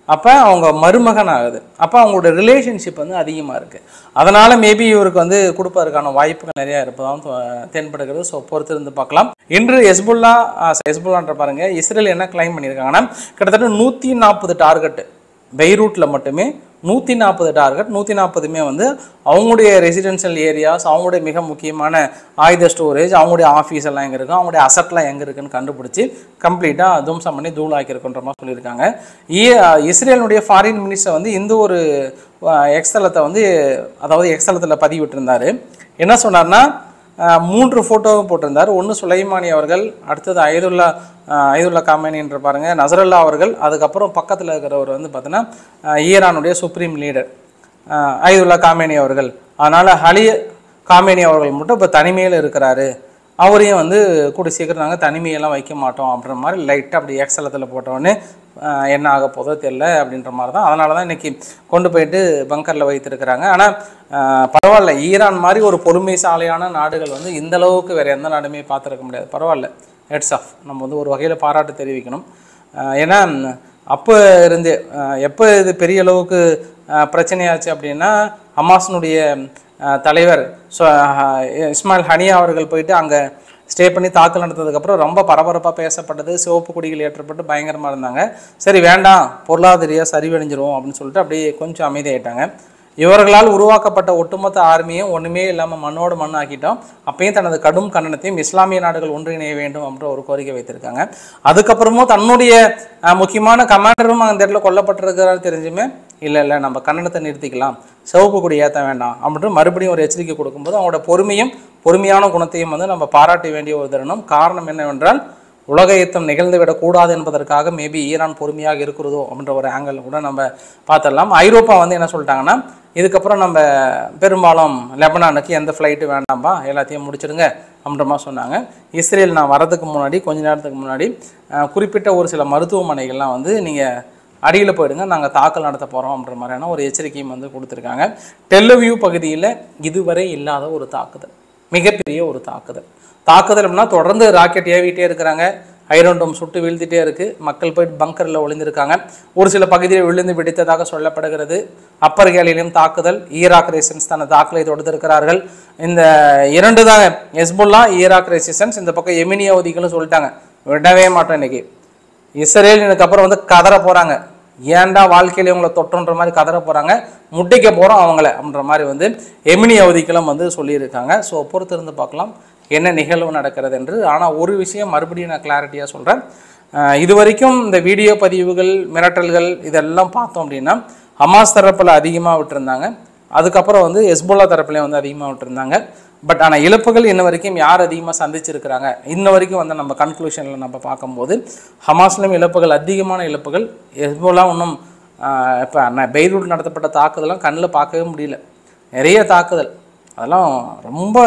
அப்போ அவங்க மருமகன் ஆகுது அப்போ அவங்களோட ரிலேஷன்ஷிப் வந்து அதிகமாக இருக்குது அதனால் மேபி இவருக்கு வந்து கொடுப்பதற்கான வாய்ப்புகள் நிறையா இருப்பதாகவும் தோ- தென்படுகிறது ஸோ பொறுத்து இருந்து பார்க்கலாம் இன்று ஹெஸ்புல்லா ஹெஸ்புல்லான்ற பாருங்க இஸ்ரேல் என்ன கிளைம் பண்ணியிருக்காங்கன்னா கிட்டத்தட்ட நூற்றி நாற்பது டார்கெட் பெய்ரூட்டில் மட்டுமே நூற்றி நாற்பது டார்கெட் நூற்றி நாற்பதுமே வந்து அவங்களுடைய ரெசிடென்ஷியல் ஏரியாஸ் அவங்களுடைய மிக முக்கியமான ஆயுத ஸ்டோரேஜ் அவங்களுடைய ஆஃபீஸ் எல்லாம் எங்கே இருக்கும் அவங்களுடைய அசட்லாம் எங்கே இருக்குன்னு கண்டுபிடிச்சி கம்ப்ளீட்டாக தும்சம் பண்ணி தூளாக்கியிருக்குன்ற மாதிரி சொல்லியிருக்காங்க ஈ- இஸ்ரேலுடைய ஃபாரின் மினிஸ்டர் வந்து இந்த ஒரு எக்ஸ்தலத்தை வந்து அதாவது எக்ஸ்தலத்தில் பதிவிட்டிருந்தார் என்ன சொன்னார்னா அஹ், மூன்று ஃபோட்டோவும் போட்டிருந்தார் ஒன்று சுலைமானி அவர்கள் அடுத்தது ஐதுல்லா அஹ், ஐதுல்லா காமேனின்ற பாருங்க நசருல்லா அவர்கள் அதுக்கப்புறம் பக்கத்தில் இருக்கிறவர் வந்து பார்த்தீங்கன்னா அஹ், ஈரானுடைய சுப்ரீம் லீடர் ஐதுல்லா காமேனி அவர்கள் அதனால் ஹலி காமேனி அவர்கள் மட்டும் இப்போ தனிமையில் இருக்கிறாரு அவரையும் வந்து கூடி சீக்கிரம் நாங்கள் தனிமையெல்லாம் வைக்க மாட்டோம் அப்படின்ற மாதிரி லைட்டாக அப்படி எக்ஸலத்தில் போட்டோடனே ஆஹ், என்ன ஆக போதோ தெரில அப்படின்ற மாதிரி தான் அதனால தான் இன்றைக்கி கொண்டு போயிட்டு பங்கரில் வைத்திருக்கிறாங்க ஆனால் பரவாயில்ல ஈரான் மாதிரி ஒரு பொறுமைசாலியான நாடுகள் வந்து இந்த அளவுக்கு வேறு எந்த நாடுமே பார்த்துருக்க முடியாது பரவாயில்ல ஹெட்ஸ் ஆஃப் நம்ம வந்து ஒரு வகையில் பாராட்டு தெரிவிக்கணும் ஆஹ், ஏன்னா அப்போ இருந்து எப்போ இது பெரிய அளவுக்கு ஆஹ், பிரச்சனையாச்சு அப்படின்னா ஹமாஸினுடைய ஆஹ், தலைவர் ஸோ இஸ்மாயில் ஹனியா அவர்கள் போயிட்டு அங்கே ஸ்டே பண்ணி தாக்கல் நடத்ததுக்கப்புறம் ரொம்ப பரபரப்பாக பேசப்பட்டது சிவப்பு கொடிகள் ஏற்றப்பட்டு பயங்கரமாக இருந்தாங்க சரி வேண்டாம் பொருளாதாரியாக சரிவடைஞ்சிரும் அப்படின்னு சொல்லிட்டு அப்படியே கொஞ்சம் அமைதியாயிட்டாங்க இவர்களால் உருவாக்கப்பட்ட ஒட்டுமொத்த ஆர்மியும் ஒன்றுமே இல்லாமல் மண்ணோடு மண் ஆக்கிட்டோம் அப்பயும் தனது கடும் கண்டனத்தையும் இஸ்லாமிய நாடுகள் ஒன்றிணைய வேண்டும் அப்படின்ற ஒரு கோரிக்கை வைத்திருக்காங்க அதுக்கப்புறமும் தன்னுடைய அஹ், முக்கியமான கமாண்டரும் அந்த இடத்துல கொல்லப்பட்டிருக்கிறாரு தெரிஞ்சுமே இல்லை இல்லை நம்ம கண்டனத்தை நிறுத்திக்கலாம் சிவப்பு கொடி ஏற்ற வேண்டாம் அப்படின்னு மறுபடியும் ஒரு எச்சரிக்கை கொடுக்கும்போது அவங்களோட பொறுமையும் பொறுமையான குணத்தையும் வந்து நம்ம பாராட்ட வேண்டிய ஒரு தருணம் காரணம் என்னவென்றால் உலக யுத்தம் நிகழ்ந்து விடக்கூடாது என்பதற்காக மேபி ஈரான் பொறுமையாக இருக்கிறதோ அப்படின்ற ஒரு ஆங்கிள் கூட நம்ம பார்த்துடலாம் ஐரோப்பா வந்து என்ன சொல்லிட்டாங்கன்னா இதுக்கப்புறம் நம்ம பெரும்பாலும் லெபனானுக்கு எந்த ஃப்ளைட்டு வேண்டாம்பா எல்லாத்தையும் முடிச்சிடுங்க அப்படின்ற மாதிரி சொன்னாங்க இஸ்ரேல் நான் வரதுக்கு முன்னாடி கொஞ்ச நேரத்துக்கு முன்னாடி அஹ், குறிப்பிட்ட ஒரு சில மருத்துவமனைகள்லாம் வந்து நீங்கள் அடியில் போயிடுங்க நாங்கள் தாக்கல் நடத்த போகிறோம் அப்படின்ற மாதிரியான ஒரு எச்சரிக்கையும் வந்து கொடுத்துருக்காங்க டெல்லவியூ பகுதியில் இதுவரை இல்லாத ஒரு தாக்குதல் மிகப்பெரிய ஒரு தாக்குதல் தாக்குதல் அப்படின்னா தொடர்ந்து ராக்கெட் ஏவிட்டே இருக்கிறாங்க ஐரன் டோம் சுட்டு வீழ்த்திட்டே இருக்குது மக்கள் போயிட்டு பங்கரில் ஒளிந்திருக்காங்க ஒரு சில பகுதியில் விழுந்து வெடித்ததாக சொல்லப்படுகிறது அப்பர் கேலியிலும் தாக்குதல் ஈராக் ரெசிஸ்டன்ஸ் தனது தாக்கலை தொடுத்திருக்கிறார்கள் இந்த இரண்டு தான் ஹெஸ்புல்லா ஈராக் ரெசிஸ்டன்ஸ் இந்த பக்கம் எமினி அவதிகளும் சொல்லிட்டாங்க விடவே மாட்டோம் இன்னைக்கு இஸ்ரேல் இதுக்கப்புறம் வந்து கதற போகிறாங்க ஏன்டா வாழ்க்கையில இவங்களை தொட்டுன்ற மாதிரி கதற போகிறாங்க முட்டிக்க போகிறோம் அவங்கள அப்படின்ற மாதிரி வந்து எமினி அவதிகளும் வந்து சொல்லியிருக்காங்க ஸோ பொறுத்திருந்து பார்க்கலாம் என்ன நிகழ்வு நடக்கிறது என்று ஆனால் ஒரு விஷயம் மறுபடியும் நான் கிளாரிட்டியாக சொல்கிறேன் இது வரைக்கும் இந்த வீடியோ பதிவுகள் மிரட்டல்கள் இதெல்லாம் பார்த்தோம் அப்படின்னா ஹமாஸ் தரப்பில் அதிகமாக விட்டுருந்தாங்க அதுக்கப்புறம் வந்து ஹெஸ்புல்லா தரப்புலையும் வந்து அதிகமாக விட்டுருந்தாங்க பட் ஆனால் இழப்புகள் இன்ன வரைக்கும் யார் அதிகமாக சந்திச்சிருக்கிறாங்க இன்ன வரைக்கும் வந்து நம்ம கன்க்ளூஷனில் நம்ம பார்க்கும்போது ஹமாஸ்லையும் இழப்புகள் அதிகமான இழப்புகள் ஹெஸ்புல்லா இன்னும் இப்போ நான் பெய்ரூட் நடத்தப்பட்ட தாக்குதலாம் கண்ணில் பார்க்கவே முடியல நிறைய தாக்குதல் அதெல்லாம் ரொம்ப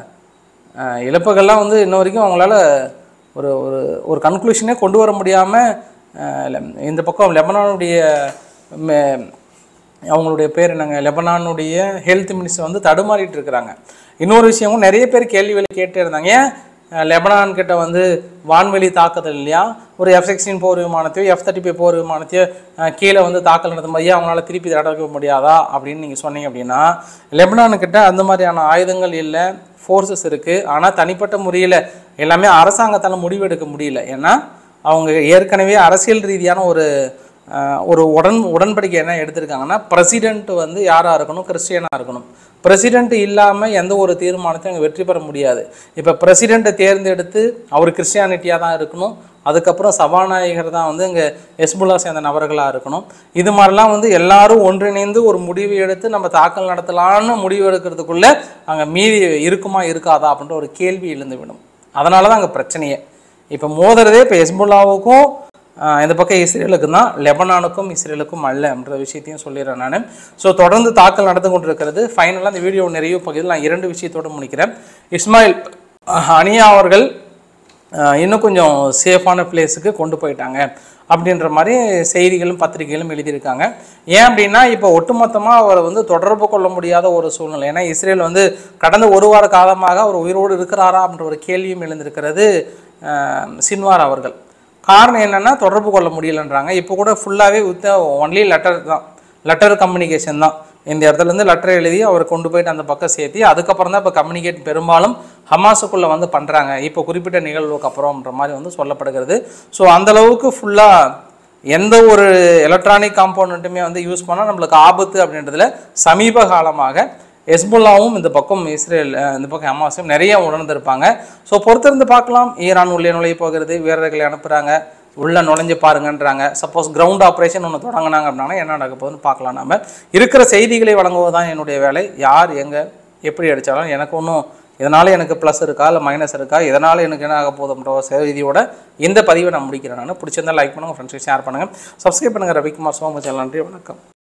ஆஹ், இழப்புகள்லாம் வந்து இன்ன வரைக்கும் அவங்களால ஒரு ஒரு ஒரு கன்க்ளூஷனே கொண்டு வர முடியாமல் இந்த பக்கம் லெபனானுடைய மே- அவங்களுடைய பேர் என்னங்க லெபனானுடைய ஹெல்த் மினிஸ்டர் வந்து தடுமாறிட்டு இருக்கிறாங்க இன்னொரு விஷயமும் நிறைய பேர் கேள்விகளை கேட்டே இருந்தாங்க ஏன் அஹ், லெபனான் கிட்ட வந்து வான்வெளி தாக்குதல் இல்லையா ஒரு எஃப் சிக்ஸ்டீன் போர் விமானத்தையோ எஃப் தேர்ட்டி ஃபைவ் போர் விமானத்தையோ அஹ், கீழே வந்து தாக்கல் நடத்தும் போது ஏன் அவங்களால திருப்பி தடக்க முடியாதா அப்படின்னு நீங்கள் சொன்னீங்க அப்படின்னா லெபனான் கிட்ட அந்த மாதிரியான ஆயுதங்கள் இல்லை ஃபோர்ஸஸ் இருக்குது ஆனால் தனிப்பட்ட முறையில் எல்லாமே அரசாங்கத்தால் முடிவெடுக்க முடியல ஏன்னா அவங்க ஏற்கனவே அரசியல் ரீதியான ஒரு ஆஹ், ஒரு உடன் உடன்படிக்கை என்ன எடுத்திருக்காங்கன்னா பிரசிடென்ட் வந்து யாராக இருக்கணும் கிறிஸ்டியனாக இருக்கணும் பிரசிடென்ட் இல்லாமல் எந்த ஒரு தீர்மானத்தையும் அங்கே வெற்றி பெற முடியாது இப்போ பிரசிடெண்ட்டை தேர்ந்தெடுத்து அவர் கிறிஸ்டியானிட்டியாக தான் இருக்கணும் அதுக்கப்புறம் சபாநாயகர் தான் வந்து இங்கே எஸ்புல்லா சேர்ந்த நபர்களாக இருக்கணும் இது மாதிரிலாம் வந்து எல்லாரும் ஒன்றிணைந்து ஒரு முடிவு எடுத்து நம்ம தாக்கல் நடத்தலான்னு முடிவு எடுக்கிறதுக்குள்ளே அங்கே மீதி இருக்குமா இருக்காதா அப்படின்ற ஒரு கேள்வி எழுந்து விடும் அதனால தான் அங்கே பிரச்சனையே இப்போ மோதுறதே இப்போ எஸ்புல்லாவுக்கும் ஆஹ், இந்த பக்கம் இஸ்ரேலுக்கு தான் லெபனானுக்கும் இஸ்ரேலுக்கும் அல்ல என்ற விஷயத்தையும் சொல்லிடுறேன் நான் ஸோ தொடர்ந்து தாக்கல் நடந்து கொண்டிருக்கிறது ஃபைனலாக இந்த வீடியோ நிறைய பகுதியில் நான் இரண்டு விஷயத்தோடு முடிக்கிறேன் இஸ்மாயில் அனியா அவர்கள் ஆஹ், இன்னும் கொஞ்சம் சேஃபான பிளேஸுக்கு கொண்டு போயிட்டாங்க அப்படின்ற மாதிரி செய்திகளும் பத்திரிகைகளும் எழுதியிருக்காங்க ஏன் அப்படின்னா இப்போ ஒட்டுமொத்தமாக அவரை வந்து தொடர்பு கொள்ள முடியாத ஒரு சூழ்நிலை ஏன்னா இஸ்ரேல் வந்து கடந்த ஒரு வார காலமாக அவர் உயிரோடு இருக்கிறாரா அப்படின்ற ஒரு கேள்வியும் எழுந்திருக்கிறது ஆஹ், சின்வார் அவர்கள் காரணம் என்னென்னா தொடர்பு கொள்ள முடியலன்றாங்க இப்போ கூட ஃபுல்லாகவே வித் ஒன்லி லெட்டர் தான் லெட்டர் கம்யூனிகேஷன் தான் இந்த இடத்துல இருந்து லெட்டர் எழுதி அவர் கொண்டு போயிட்டு அந்த பக்கம் சேர்த்தி அதுக்கப்புறம் தான் இப்போ கம்யூனிகேட் பெரும்பாலும் ஹமாஸுக்குள்ளே வந்து பண்ணுறாங்க இப்போ குறிப்பிட்ட நிகழ்வுக்கு அப்புறம்ன்ற மாதிரி வந்து சொல்லப்படுகிறது ஸோ அந்த அளவுக்கு ஃபுல்லாக எந்த ஒரு எலக்ட்ரானிக் காம்போனண்ட்டுமே வந்து யூஸ் பண்ணால் நம்மளுக்கு ஆபத்து அப்படின்றதுல சமீப காலமாக எஸ்புல்லாவும் இந்த பக்கம் இஸ்ரேல் அஹ், இந்த பக்கம் ஹமாஸும் நிறைய உணர்ந்திருப்பாங்க ஸோ பொறுத்திருந்து பார்க்கலாம் ஈரான் உள்ளே நுழைய போகிறது வீரர்களை அனுப்புகிறாங்க உள்ளே நுழைஞ்சு பாருங்கன்றாங்க சப்போஸ் கிரவுண்ட் ஆப்ரேஷன் ஒன்று தொடங்கினாங்க அப்படின்னா என்ன நடக்க போகுதுன்னு பார்க்கலாம் நாம இருக்கிற செய்திகளை வழங்குவது தான் என்னுடைய வேலை யார் எங்கே எப்படி அடித்தாலும் எனக்கு ஒன்றும் இதனால் எனக்கு ப்ளஸ் இருக்கா இல்லை மைனஸ் இருக்கா இதனால் எனக்கு என்ன ஆக போகுதுன்ற ஒரு செய்தியோட இந்த பதிவை நான் முடிக்கிறேன் நான் பிடிச்சிருந்தா லைக் பண்ணுங்கள் ஃப்ரெண்ட்ஸுக்கு ஷேர் பண்ணுங்கள் சப்ஸ்கிரைப் பண்ணுங்கள் ரவிக்குமார் சோமச்சல் நன்றி வணக்கம்